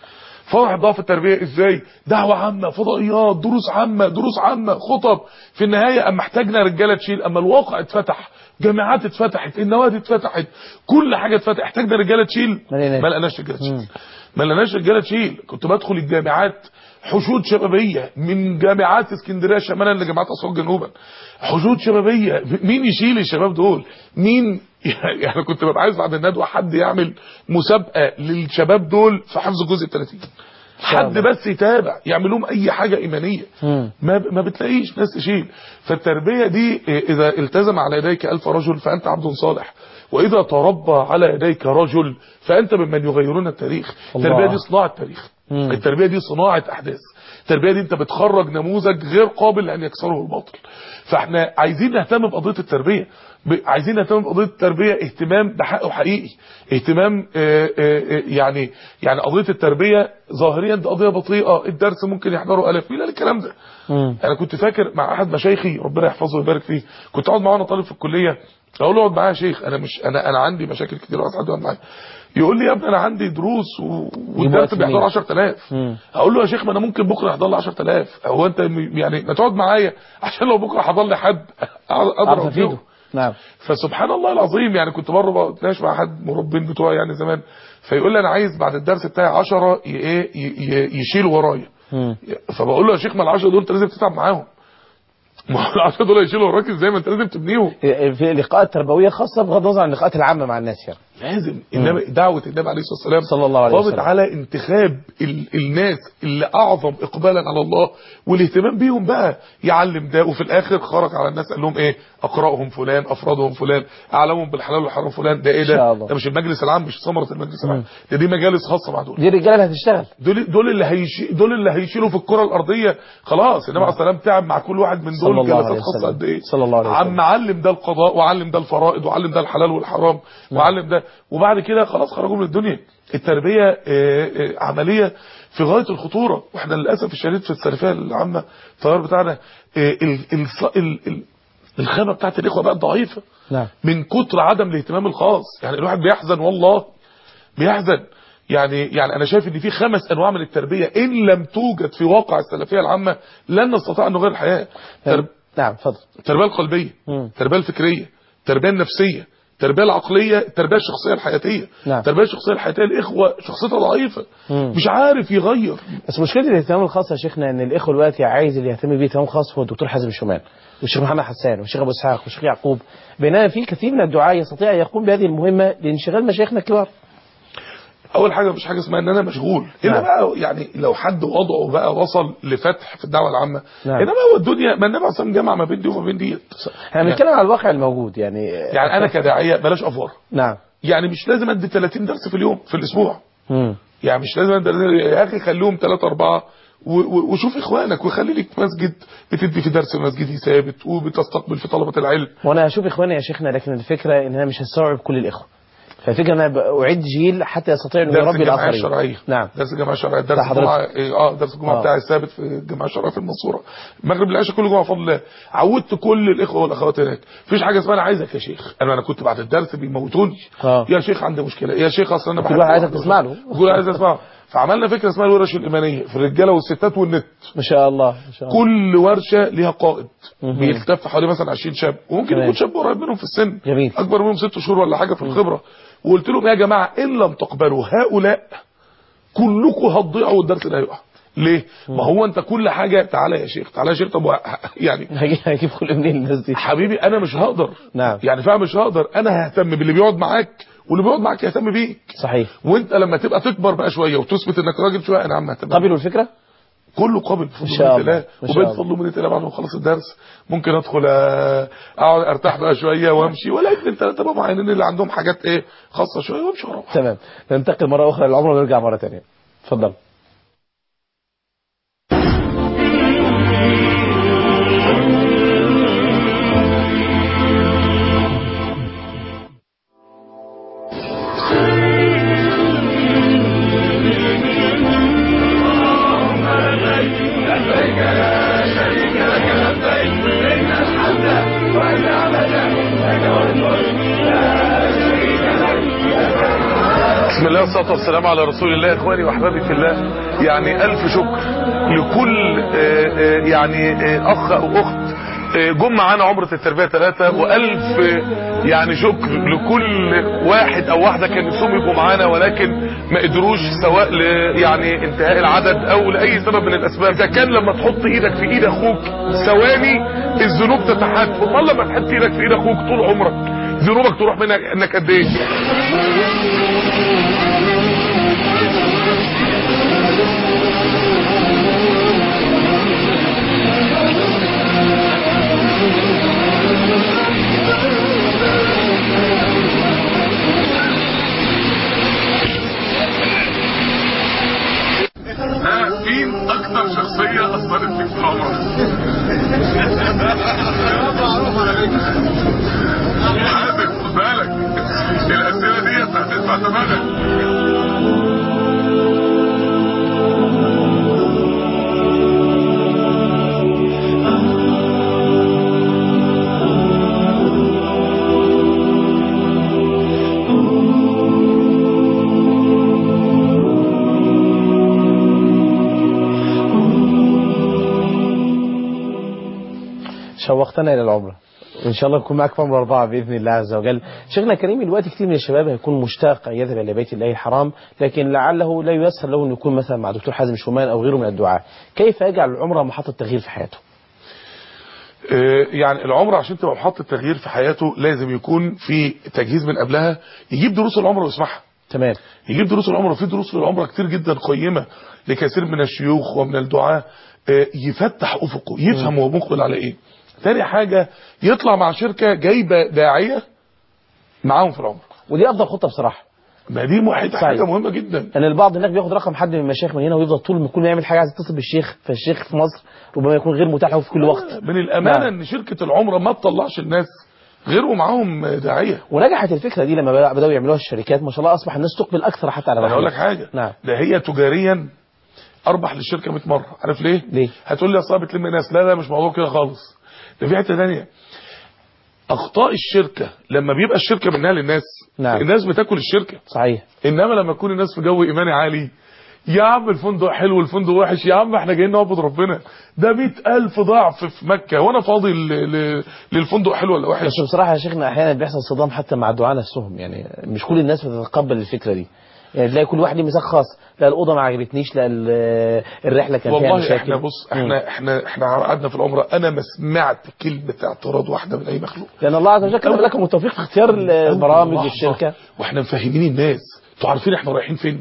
فواحد ضعف التربيه ازاي دعوه عامه فضائيات دروس عامه دروس عامه خطب في النهايه اما احتاجنا رجاله تشيل اما الواقع اتفتح جامعات اتفتحت النوادي اتفتحت كل حاجه اتفتحت احتاجنا رجاله تشيل ما لقيناش. ما لقناش رجاله تشيل ما لقناش رجاله تشيل كنت بدخل الجامعات حشود شبابيه من جامعات اسكندريه شمالا لجامعات اسوان جنوبا حشود شبابيه مين يشيل الشباب دول مين يعني كنت ببقى عايز بعد الندوه حد يعمل مسابقه للشباب دول في حفظ الجزء 30 حد بس يتابع يعمل لهم اي حاجه ايمانيه مم. ما ما بتلاقيش ناس تشيل فالتربيه دي إيه، اذا التزم على يديك الف رجل فانت عبد صالح واذا تربى على يديك رجل فانت ممن يغيرون التاريخ الله. التربيه دي صناعه تاريخ مم. التربيه دي صناعه احداث التربيه دي انت بتخرج نموذج غير قابل لان يكسره الباطل فاحنا عايزين نهتم بقضيه التربيه ب- عايزين نهتم بقضيه التربيه اهتمام بحقه حقيقي اهتمام آه، آه، آه، يعني يعني قضيه التربيه ظاهريا دي قضيه بطيئه الدرس ممكن يحضره الاف مين قال الكلام ده مم. انا كنت فاكر مع احد مشايخي ربنا يحفظه ويبارك فيه كنت اقعد معاه وانا طالب في الكليه اقول له اقعد معايا يا شيخ انا مش انا انا عندي مشاكل كتير عايز حد يقعد معايا يقول لي يا ابني انا عندي دروس و... والدرس وقت بيحضر منين؟ 10000 مم. اقول له يا شيخ ما انا ممكن بكره يحضر لي 10000 هو انت م- يعني ما تقعد معايا عشان لو بكره حضر لي حد عارف اقدر افيده افيده نعم فسبحان الله العظيم يعني كنت مره بتناقش مع حد مربين بتوعي يعني زمان فيقول لي انا عايز بعد الدرس بتاعي 10 ي- ايه ي- ي- يشيلوا ورايا مم. فبقول له يا شيخ ما ال 10 دول انت لازم تتعب معاهم ما هو ال 10 دول هيشيلوا وراك ازاي ما انت لازم تبنيهم في لقاءات تربويه خاصه بغض النظر عن اللقاءات العامه مع الناس يعني لازم النبي دعوه النبي عليه الصلاه والسلام صلى الله عليه قامت وسلم. على انتخاب ال الناس اللي اعظم اقبالا على الله والاهتمام بيهم بقى يعلم ده وفي الاخر خرج على الناس قال لهم ايه اقراهم فلان افرادهم فلان اعلمهم بالحلال والحرام فلان ده ايه إن شاء ده الله. ده مش المجلس العام مش ثمره المجلس العام ده دي مجالس خاصه مع دول دي الرجاله اللي هتشتغل دول دول اللي هيشي دول اللي هيشيلوا في الكره الارضيه خلاص النبي عليه الصلاه والسلام تعب مع كل واحد من صلى دول الله عليه جلسات خاصه وسلم. قد ايه صلى الله عليه وسلم. عم علم ده القضاء وعلم ده الفرائض وعلم ده الحلال والحرام وعلم ده وبعد كده خلاص خرجوا من الدنيا التربيه آه، آه، عمليه في غايه الخطوره واحنا للاسف الشديد في السلفيه العامه التيار بتاعنا آه، ال- الص- ال- ال- الخامه بتاعت الاخوه بقت ضعيفه نعم من كتر عدم الاهتمام الخاص يعني الواحد بيحزن والله بيحزن يعني يعني انا شايف ان في خمس انواع من التربيه ان لم توجد في واقع السلفيه العامه لن نستطيع ان نغير الحياه ترب- نعم اتفضل التربيه القلبيه مم. التربيه الفكريه التربيه النفسيه التربيه العقليه التربيه الشخصيه الحياتيه نعم. التربيه الشخصيه الحياتيه الاخوه شخصيتها ضعيفه مم. مش عارف يغير بس مشكله الاهتمام الخاص يا شيخنا ان الاخوه دلوقتي عايز اللي يهتم بيه اهتمام خاص هو الدكتور حازم الشومان والشيخ محمد حسان والشيخ ابو اسحاق والشيخ يعقوب بينما في كثير من الدعاء يستطيع ان يقوم بهذه المهمه لانشغال مشايخنا الكبار اول حاجه مفيش حاجه اسمها ان انا مشغول الا نعم. بقى يعني لو حد وضعه بقى وصل لفتح في الدعوه العامه نعم. انما هو الدنيا ما النبي اصلا جمع ما بين دي وما بين ديت احنا بنتكلم على الواقع الموجود يعني يعني انا كداعيه بلاش افوار نعم يعني مش لازم ادي 30 درس في اليوم في الاسبوع مم. يعني مش لازم ادي يا اخي خليهم 3 4 وشوف اخوانك وخلي لك مسجد بتدي في درس مسجدي ثابت وبتستقبل في طلبه العلم وانا هشوف اخواني يا شيخنا لكن الفكره ان انا مش هستوعب كل الاخوه فالفكره ان انا اعد جيل حتى يستطيع انه درس يربي الجمعيه الاخرين الشرعيه نعم درس الجمعيه الشرعيه درس ده حضرتك. الجمعه إيه، اه درس الجمعه آه. بتاعي الثابت في الجمعيه الشرعيه في المنصوره المغرب العشاء كل جمعه بفضل الله عودت كل الاخوه والاخوات هناك مفيش حاجه اسمها انا عايزك يا شيخ انا انا كنت بعد الدرس بيموتوني آه. يا شيخ عندي مشكله يا شيخ اصل انا كل بحب واحد عايزك واحد تسمع له. كل واحد عايز اسمعه فعملنا فكره اسمها الورش الايمانيه في الرجاله والستات والنت ما شاء الله ما شاء الله كل ورشه ليها قائد مهم. بيلتف حوالي مثلا 20 شاب وممكن تمام. يكون شاب قريب منهم في السن جميل. اكبر منهم ست شهور ولا حاجه في الخبره وقلت لهم يا جماعه ان لم تقبلوا هؤلاء كلكم هتضيعوا والدرس ده هيقع ليه ما هو انت كل حاجه تعالى يا شيخ تعالى يا شيخ طب يعني هجيب هجيب كل منين الناس دي حبيبي انا مش هقدر نعم. يعني فعلا مش هقدر انا ههتم باللي بيقعد معاك واللي بيقعد معاك يهتم بيك صحيح وانت لما تبقى تكبر بقى شويه وتثبت انك راجل شويه انا يا عم ههتم قبلوا الفكره كله قابل بفضل إن شاء منة الله. الله إن شاء وبين الله. فضل منة الله بعد ما اخلص الدرس ممكن ادخل آه، اقعد ارتاح بقى شويه وامشي ولا ابن الثلاثه بقى معينين اللي عندهم حاجات ايه خاصه شويه وامشي واروح تمام ننتقل مره اخرى للعمره ونرجع مره ثانيه اتفضل بسم الله والصلاة والسلام على رسول الله اخواني واحبابي في الله يعني الف شكر لكل آه، آه، يعني آه، اخ او اخت آه، جم معانا عمرة التربية ثلاثة والف آه، يعني شكر لكل واحد او واحدة كان نفسهم يبقوا معانا ولكن ما قدروش سواء ل يعني انتهاء العدد او لاي سبب من الاسباب اذا كان لما تحط ايدك في ايد اخوك ثواني الذنوب تتحدث امال لما تحط ايدك في ايد اخوك طول عمرك ذنوبك تروح منك انك قد ايه ها مين اكتر شخصية اثرت فيك في عمرك حاسب خد بالك الاسئلة دي هتدفع ثمنها شوقتنا الى العمره ان شاء الله نكون معاك في عمره اربعه باذن الله عز وجل شيخنا الكريم الوقت كتير من الشباب هيكون مشتاق ان يذهب الى بيت الله الحرام لكن لعله لا ييسر له انه يكون مثلا مع دكتور حازم شومان او غيره من الدعاء كيف يجعل العمره محطه تغيير في حياته آه، يعني العمره عشان تبقى محطة تغيير في حياته لازم يكون في تجهيز من قبلها يجيب دروس العمره ويسمعها تمام يجيب دروس العمره في دروس للعمره كتير جدا قيمه لكثير من الشيوخ ومن الدعاة آه، يفتح افقه يفهم هو مقبل على ايه تاني حاجة يطلع مع شركة جايبة داعية معاهم في العمره ودي افضل خطه بصراحه ما دي واحد صحيح. حاجة مهمة جدا لان البعض هناك بياخد رقم حد من المشايخ من هنا ويفضل طول ما يكون يعمل حاجه عايز يتصل بالشيخ فالشيخ في مصر ربما يكون غير متاح له في كل وقت من الامانة نعم. ان شركة العمرة ما تطلعش الناس غير ومعاهم داعية ونجحت الفكره دي لما بدأ- بداوا يعملوها الشركات ما شاء الله اصبح الناس تقبل اكثر حتى على انا هقول لك الرحلات. حاجة نعم ده هي تجاريا اربح للشركة 100 مرة عارف ليه ليه؟ هتقول لي اصلا بتلم ناس لا لا مش موضوع كده خالص ده في حته ثانيه اخطاء الشركه لما بيبقى الشركه منها للناس نعم. الناس بتاكل الشركه صحيح انما لما يكون الناس في جو ايماني عالي يا عم الفندق حلو الفندق وحش يا عم احنا جايين نعبد ربنا ده مئة ألف ضعف في مكة وانا فاضي ل- ل- للفندق حلو ولا وحش بس بصراحه يا شيخنا احيانا بيحصل صدام حتى مع الدعاء نفسهم يعني مش كل الناس بتتقبل الفكره دي يعني تلاقي كل واحد ليه ميثاق خاص لا الاوضه ما عجبتنيش لا ال- الرحله كان فيها والله مشاكل احنا بص مم. احنا احنا احنا قعدنا في العمره انا ما سمعت كلمه اعتراض واحده من اي مخلوق لان الله عز وجل كتب لكم التوفيق في اختيار البرامج أول والشركه لحظة واحنا مفهمين الناس انتوا عارفين احنا رايحين فين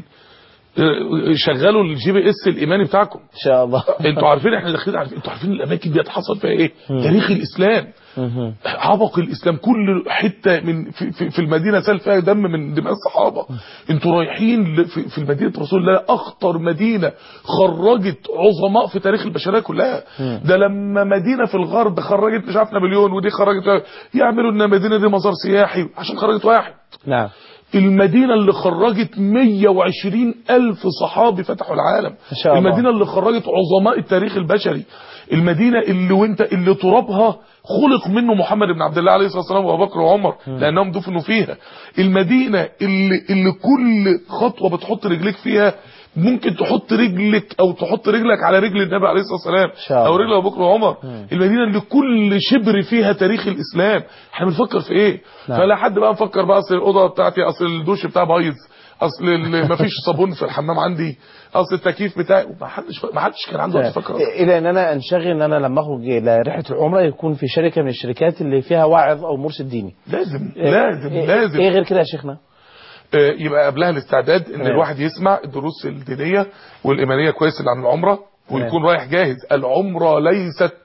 اه، شغلوا الجي بي اس الايماني بتاعكم ان شاء الله انتوا عارفين احنا داخلين عارفين انتوا عارفين الاماكن دي هتحصل فيها ايه تاريخ الاسلام مهم. عبق الاسلام كل حته من في, في, في المدينه سال فيها دم من دماء الصحابه انتوا رايحين ل- في, في مدينه رسول الله اخطر مدينه خرجت عظماء في تاريخ البشريه كلها ده لما مدينه في الغرب خرجت مش عارف نابليون ودي خرجت يعملوا ان المدينه دي مزار سياحي عشان خرجت واحد نعم المدينة اللي خرجت 120 ألف صحابي فتحوا العالم ما شاء الله. المدينة اللي خرجت عظماء التاريخ البشري المدينة اللي وانت اللي ترابها خلق منه محمد بن عبد الله عليه الصلاة والسلام وابو بكر وعمر لأنهم دفنوا فيها المدينة اللي, اللي كل خطوة بتحط رجليك فيها ممكن تحط رجلك او تحط رجلك على رجل النبي عليه الصلاه والسلام شاء الله. او رجل ابو بكر وعمر المدينه اللي كل شبر فيها تاريخ الاسلام احنا بنفكر في ايه نعم. فلا حد بقى مفكر بقى اصل الاوضه بتاعتي اصل الدوش بتاعي بايظ اصل ال- مفيش صابون في الحمام عندي اصل التكييف بتاعي ما حدش ما حدش كان عنده وقت يفكر الى ان انا انشغل ان انا لما اخرج الى رحله العمره يكون في شركه من الشركات اللي فيها واعظ او مرشد ديني لازم إيه- لازم إيه- لازم ايه غير كده يا شيخنا آه، يبقى قبلها الاستعداد ان تمام. الواحد يسمع الدروس الدينيه والايمانيه كويس اللي عن العمره ويكون رايح جاهز العمره ليست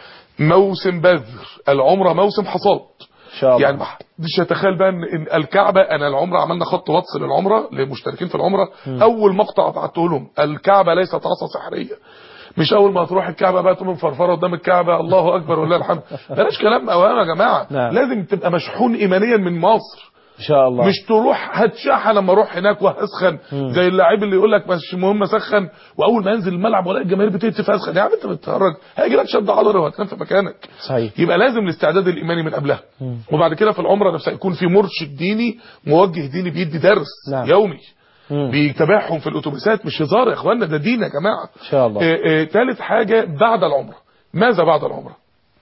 موسم بذر العمره موسم حصاد ان شاء الله يعني ما حدش يتخيل بقى ان إن الكعبه انا العمره عملنا خط واتس للعمره للمشتركين في العمره اول مقطع بعته لهم الكعبه ليست عصا سحريه مش اول ما تروح الكعبه بقى تقوم مفرفره قدام الكعبه الله اكبر ولله الحمد بلاش كلام اوهام يا جماعه نعم. لازم تبقى مشحون ايمانيا من مصر ان شاء الله مش تروح هتشحى لما اروح هناك وهسخن زي اللاعب اللي يقول لك مش مهم اسخن واول ما انزل الملعب والاقي الجماهير بتهتف اسخن يا عم انت بتتهرج هيجي لك شد عضلي وهتنام في مكانك صحيح يبقى لازم الاستعداد الايماني من قبلها وبعد كده في العمره نفسها يكون في مرشد ديني موجه ديني بيدي درس نعم. يومي مم. بيتابعهم في الاتوبيسات مش هزار يا اخوانا ده دين يا جماعه ان شاء الله آه، آه، ثالث حاجه بعد العمره ماذا بعد العمره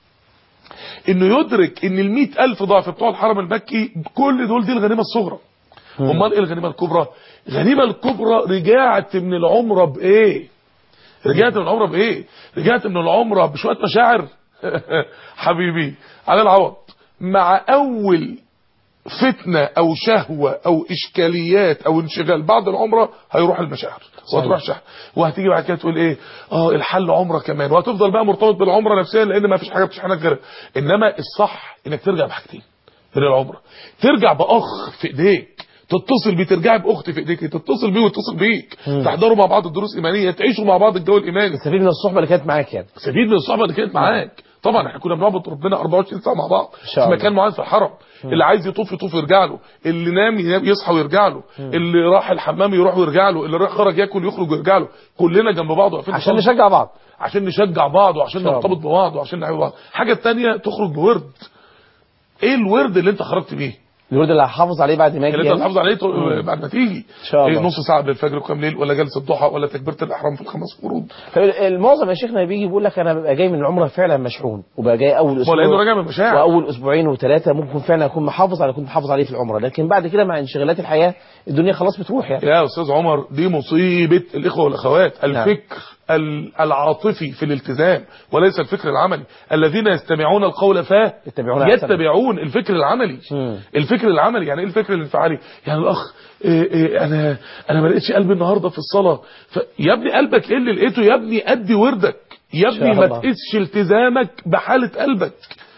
انه يدرك ان ال ألف ضعف بتوع الحرم المكي كل دول دي الغنيمه الصغرى امال ايه الغنيمه الكبرى الغنيمه الكبرى رجعت من العمره بايه رجعت من العمره بايه رجعت من العمره بشويه مشاعر حبيبي على العوض مع اول فتنة او شهوة او اشكاليات او انشغال بعد العمرة هيروح المشاعر وهتروح شهوة وهتيجي بعد كده تقول ايه اه الحل عمرة كمان وهتفضل بقى مرتبط بالعمرة نفسيا لان ما فيش حاجة بتشحنك غيرها انما الصح انك ترجع بحاجتين من العمرة ترجع باخ في ايديك تتصل بيه ترجعي باخت في ايديك تتصل بيه ويتصل بيك تحضروا مع بعض الدروس الايمانيه تعيشوا مع بعض الجو الايماني تستفيد من الصحبه اللي كانت معاك يعني سبيل من الصحبه اللي كانت معاك طبعا احنا كنا بنعبد ربنا 24 ساعه مع بعض شاء في الله. مكان معين في الحرم اللي عايز يطوف يطوف يرجع له اللي نام ينام يصحى ويرجع له اللي راح الحمام يروح ويرجع له اللي راح خرج ياكل يخرج ويرجع له كلنا جنب بعض واقفين عشان نصلي. نشجع بعض عشان نشجع بعض وعشان شاء الله. نرتبط ببعض وعشان نحب بعض الحاجه الثانيه تخرج بورد ايه الورد اللي انت خرجت بيه الورد اللي هحافظ عليه بعد ما اجي اللي انت يعني. تحافظ عليه تو- بعد ما تيجي شاء الله. إيه نص ساعه قبل الفجر وقيام ليل ولا جلسه ضحى ولا تكبيره الاحرام في الخمس فروض طب المعظم يا شيخنا بيجي بيقول لك انا ببقى جاي من العمره فعلا مشحون وبقى جاي اول اسبوع لانه راجع من مشاعر. واول اسبوعين وثلاثه ممكن فعلا اكون محافظ على كنت محافظ عليه في العمره لكن بعد كده مع انشغالات الحياه الدنيا خلاص بتروح يعني يا استاذ عمر دي مصيبه الاخوه والاخوات نعم. الفكر ال- العاطفي في الالتزام وليس الفكر العملي الذين يستمعون القول فاه يتبعون أحسنه. يتبعون الفكر العملي مم. الفكر العملي يعني ايه الفكر الانفعالي يعني الاخ إيه إيه انا انا ما لقيتش قلبي النهارده في الصلاه ف... يا ابني قلبك ايه اللي لقيته يا ابني ادي وردك يا ابني شاء ما الله. تقيسش التزامك بحاله قلبك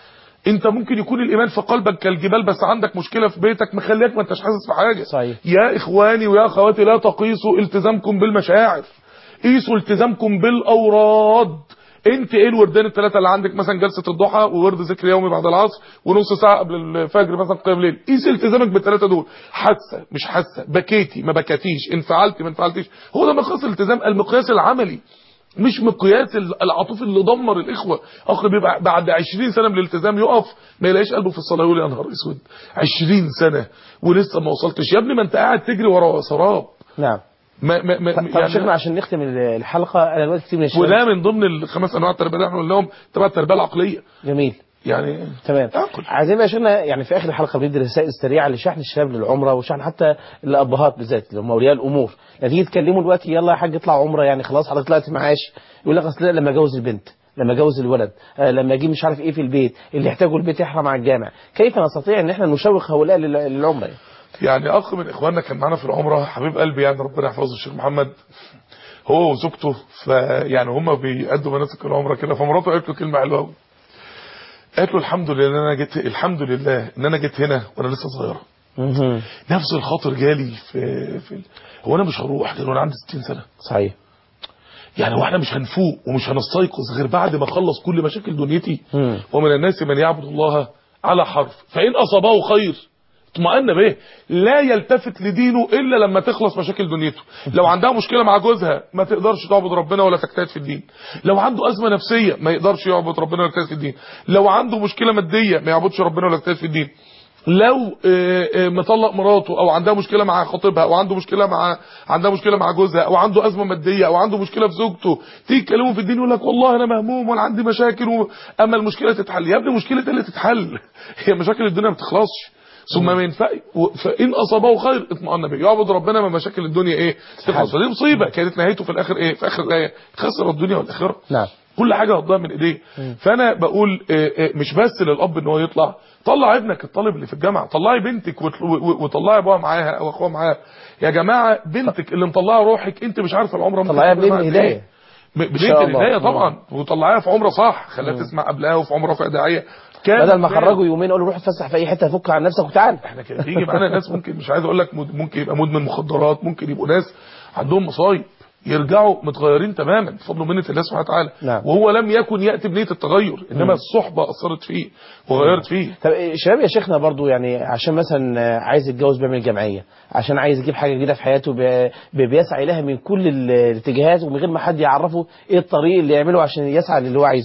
انت ممكن يكون الايمان في قلبك كالجبال بس عندك مشكله في بيتك مخليك ما انتش حاسس بحاجه صحيح. يا اخواني ويا اخواتي لا تقيسوا التزامكم بالمشاعر قيسوا التزامكم بالاوراد انت ايه الوردين الثلاثه اللي عندك مثلا جلسه الضحى وورد ذكر يومي بعد العصر ونص ساعه قبل الفجر مثلا قيام ليل قيس التزامك بالثلاثه دول حاسه مش حاسه بكيتي ما بكيتيش انفعلتي ما انفعلتيش هو ده مقياس الالتزام المقياس العملي مش مقياس ال- العاطفي اللي دمر الاخوه اخ بيبقى بعد 20 سنه من الالتزام يقف ما يلاقيش قلبه في الصلاه يقول يا نهار اسود 20 سنه ولسه ما وصلتش يا ابني ما انت قاعد تجري ورا سراب نعم ما ما ما طب يا شيخنا عشان نختم الحلقه انا دلوقتي كتير من الشباب وده من ضمن الخمس انواع التربيه اللي احنا قلناهم تبع التربيه العقليه جميل يعني تمام اعقل عايزين بقى يا شيخنا يعني في اخر الحلقه بندي رسائل سريعه لشحن الشباب للعمره وشحن حتى الابهات بالذات اللي هم اولياء الامور لما تيجي تكلموا دلوقتي يلا يا حاج اطلع عمره يعني خلاص حضرتك طلعت معاش يقول لك اصل لا لما اجوز البنت لما اجوز الولد آه لما اجيب مش عارف ايه في البيت اللي يحتاجه البيت يحرم على الجامع كيف نستطيع ان احنا نشوق هؤلاء لل- للعمره يعني؟ يعني اخ من اخواننا كان معانا في العمره حبيب قلبي يعني ربنا يحفظه الشيخ محمد هو وزوجته فيعني هما بيأدوا مناسك العمره كده فمراته قالت له كلمه حلوه قوي قالت له الحمد لله ان انا جيت الحمد لله ان انا جيت هنا وانا لسه صغيره نفس الخاطر جالي في, في هو انا مش هروح غير وانا عندي 60 سنه صحيح يعني واحنا مش هنفوق ومش هنستيقظ غير بعد ما اخلص كل مشاكل دنيتي مم. ومن الناس من يعبد الله على حرف فإن أصابه خير اطمأن به لا يلتفت لدينه إلا لما تخلص مشاكل دنيته لو عندها مشكلة مع جوزها ما تقدرش تعبد ربنا ولا تجتهد في الدين لو عنده أزمة نفسية ما يقدرش يعبد ربنا ولا يجتهد في الدين لو عنده مشكلة مادية ما يعبدش ربنا ولا يجتهد في الدين لو آه، آه، مطلق مراته او عندها مشكله مع خطيبها او عنده مشكله مع عندها مشكله مع جوزها او عنده ازمه ماديه او عنده مشكله في زوجته تيجي تكلمه في الدين يقول لك والله انا مهموم وانا عندي مشاكل و... اما المشكله تتحل يا ابني مشكله إيه اللي تتحل هي مشاكل الدنيا ما بتخلصش ثم ما ينفع و- فان اصابه خير اطمأن به يعبد ربنا ما مشاكل الدنيا ايه تخلص فدي مصيبه كانت نهايته في الاخر ايه في اخر الايه خسر الدنيا والاخره نعم كل حاجه هتضيع من ايديه فانا بقول آه، آه، مش بس للاب ان هو يطلع طلع ابنك الطالب اللي في الجامعه طلعي بنتك وت- و- و- وطلعي ابوها معاها او اخوها معاها يا جماعه بنتك اللي مطلعه روحك انت مش عارفه العمره ممكن طلعيها تبقى بنية معاها قد الهداية. إيه. ب- بنية شاء الله. الهدايه مم. طبعا وطلعيها في عمره صح خليها تسمع قبلها وفي عمره في داعيه كان بدل ما كان- خرجوا يومين اقول له روح اتفسح في اي حته فك عن نفسك وتعال احنا كده بيجي معانا ناس ممكن مش عايز اقول لك مد- ممكن يبقى مدمن مخدرات ممكن يبقوا ناس عندهم مصايب يرجعوا متغيرين تماما بفضل منة الله سبحانه وتعالى نعم. وهو لم يكن ياتي بنيه التغير انما الصحبه اثرت فيه وغيرت فيه طب إيه، شباب يا شيخنا برضو يعني عشان مثلا آه، عايز يتجوز بيعمل جمعيه عشان عايز يجيب حاجه جديده في حياته بي- بي- بيسعى لها من كل ال- الاتجاهات ومن غير ما حد يعرفه ايه الطريق اللي يعمله عشان يسعى للي هو عايزه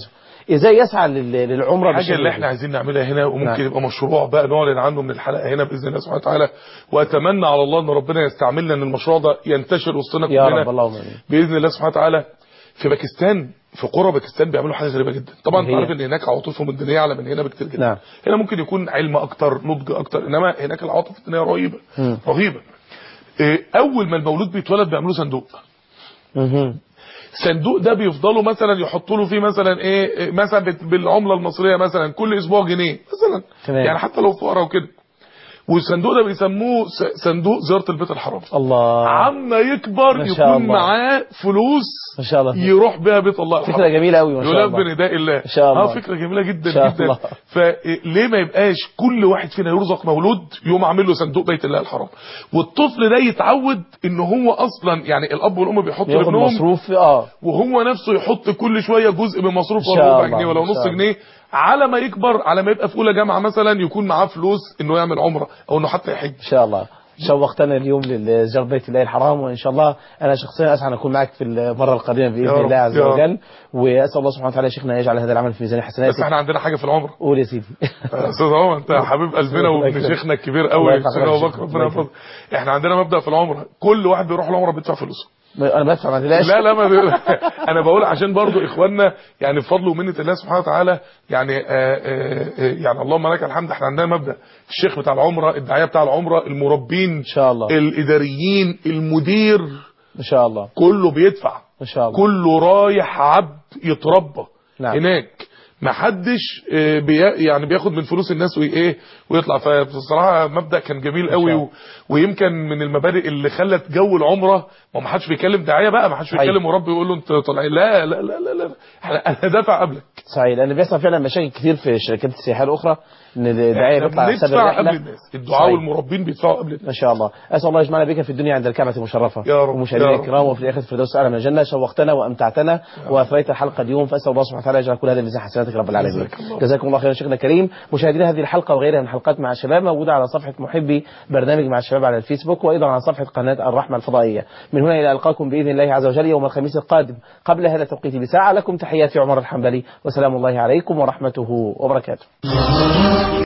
ازاي يسعى لل- للعمره الحاجه بالشكل اللي ده؟ احنا عايزين نعملها هنا وممكن نعم. يبقى مشروع بقى نعلن عنه من الحلقه هنا باذن الله سبحانه وتعالى واتمنى على الله ان ربنا يستعملنا ان المشروع ده ينتشر وسطنا يا كلنا رب اللهم امين باذن الله سبحانه وتعالى في باكستان في قرى باكستان بيعملوا حاجه غريبه جدا طبعا انت هي؟ عارف ان هناك عواطفهم الدينيه اعلى من هنا بكتير جدا نعم. هنا ممكن يكون علم اكتر نضج اكتر انما هناك العواطف الدينيه رهيبه مم. رهيبه إيه، اول ما المولود بيتولد بيعملوا صندوق مهم. صندوق ده بيفضلوا مثلا يحطوا له فيه مثلا ايه إيه، مثلا بت- بالعمله المصريه مثلا كل اسبوع جنيه مثلا تمام. يعني حتى لو فقراء وكده والصندوق ده بيسموه س- صندوق زياره البيت الحرام الله عما يكبر ما شاء يكون الله. معاه فلوس ما شاء الله يروح بها بيت الله الحرام فكره جميله قوي ما شاء يلبي الله نداء الله إن شاء الله. اه فكره جميله جدا إن شاء جدا الله. فليه ما يبقاش كل واحد فينا يرزق مولود يقوم عامل له صندوق بيت الله الحرام والطفل ده يتعود ان هو اصلا يعني الاب والام بيحطوا ياخد لابنهم مصروف اه وهو نفسه يحط كل شويه جزء من مصروف إن شاء ولا ربع الله، جنيه ولو إن نص شاء الله. جنيه على ما يكبر على ما يبقى في اولى جامعه مثلا يكون معاه فلوس انه يعمل عمره او انه حتى يحج ان شاء الله شوقتنا اليوم لزيارة بيت الله الحرام وان شاء الله انا شخصيا اسعى ان اكون معك في المره القادمه باذن يا رب، الله عز يا رب. وجل واسال الله سبحانه وتعالى يا شيخنا يجعل هذا العمل في ميزان بس حسناتك احنا عندنا حاجه في العمره قول يا سيدي يا استاذ عمر انت حبيب قلبنا الله وابن يكرمك. شيخنا الكبير الله قوي يرفع الشيخ قدرك. ابو بكر ربنا الله يحفظه احنا عندنا مبدا في العمره كل واحد بيروح العمره بيدفع فلوسه انا بدفع ما تقلقش لا لا ما بي... انا بقول عشان برضو اخواننا يعني بفضل ومنه الله سبحانه وتعالى يعني آآ آآ يعني اللهم لك الحمد احنا عندنا مبدا الشيخ بتاع العمره الداعيه بتاع العمره المربين ان شاء الله الاداريين المدير ان شاء الله كله بيدفع ان شاء الله كله رايح عبد يتربى نعم. هناك ما حدش آه، بي يعني بياخد من فلوس الناس وايه ويطلع فبصراحه مبدا كان جميل قوي الله. و... ويمكن من المبادئ اللي خلت جو العمره ما ما حدش بيكلم داعيه بقى ما حدش صحيح. بيكلم مربي يقول له انت طالعين لا لا لا لا, لا. احنا انا دافع قبلك صحيح لان بيحصل فعلا مشاكل كتير في الشركات السياحيه الاخرى ان الداعيه احنا بيطلع على حساب بندفع قبل الرحله الناس الدعاء صحيح. والمربين بيدفعوا قبل الناس ما شاء الله اسال الله يجمعنا بك في الدنيا عند الكعبه المشرفه يا رب، ومشاهدينا يا رب. الكرام وفي الاخره الفردوس اعلى من الجنه شوقتنا وامتعتنا واثريت الحلقه اليوم فاسال الله سبحانه وتعالى يجعل كل هذا ميزان حسناتك رب العالمين جزاك الله. جزاكم الله خيرا شيخنا الكريم مشاهدينا هذه الحلقه وغيرها من حلقات مع الشباب موجوده على صفحه محبي برنامج مع الشباب على الفيسبوك وايضا على صفحه قناه الرحمه الفضائيه من هنا الى القاكم باذن الله عز وجل يوم الخميس القادم قبل هذا التوقيت بساعه لكم تحياتي عمر الحنبلي وسلام الله عليكم ورحمته وبركاته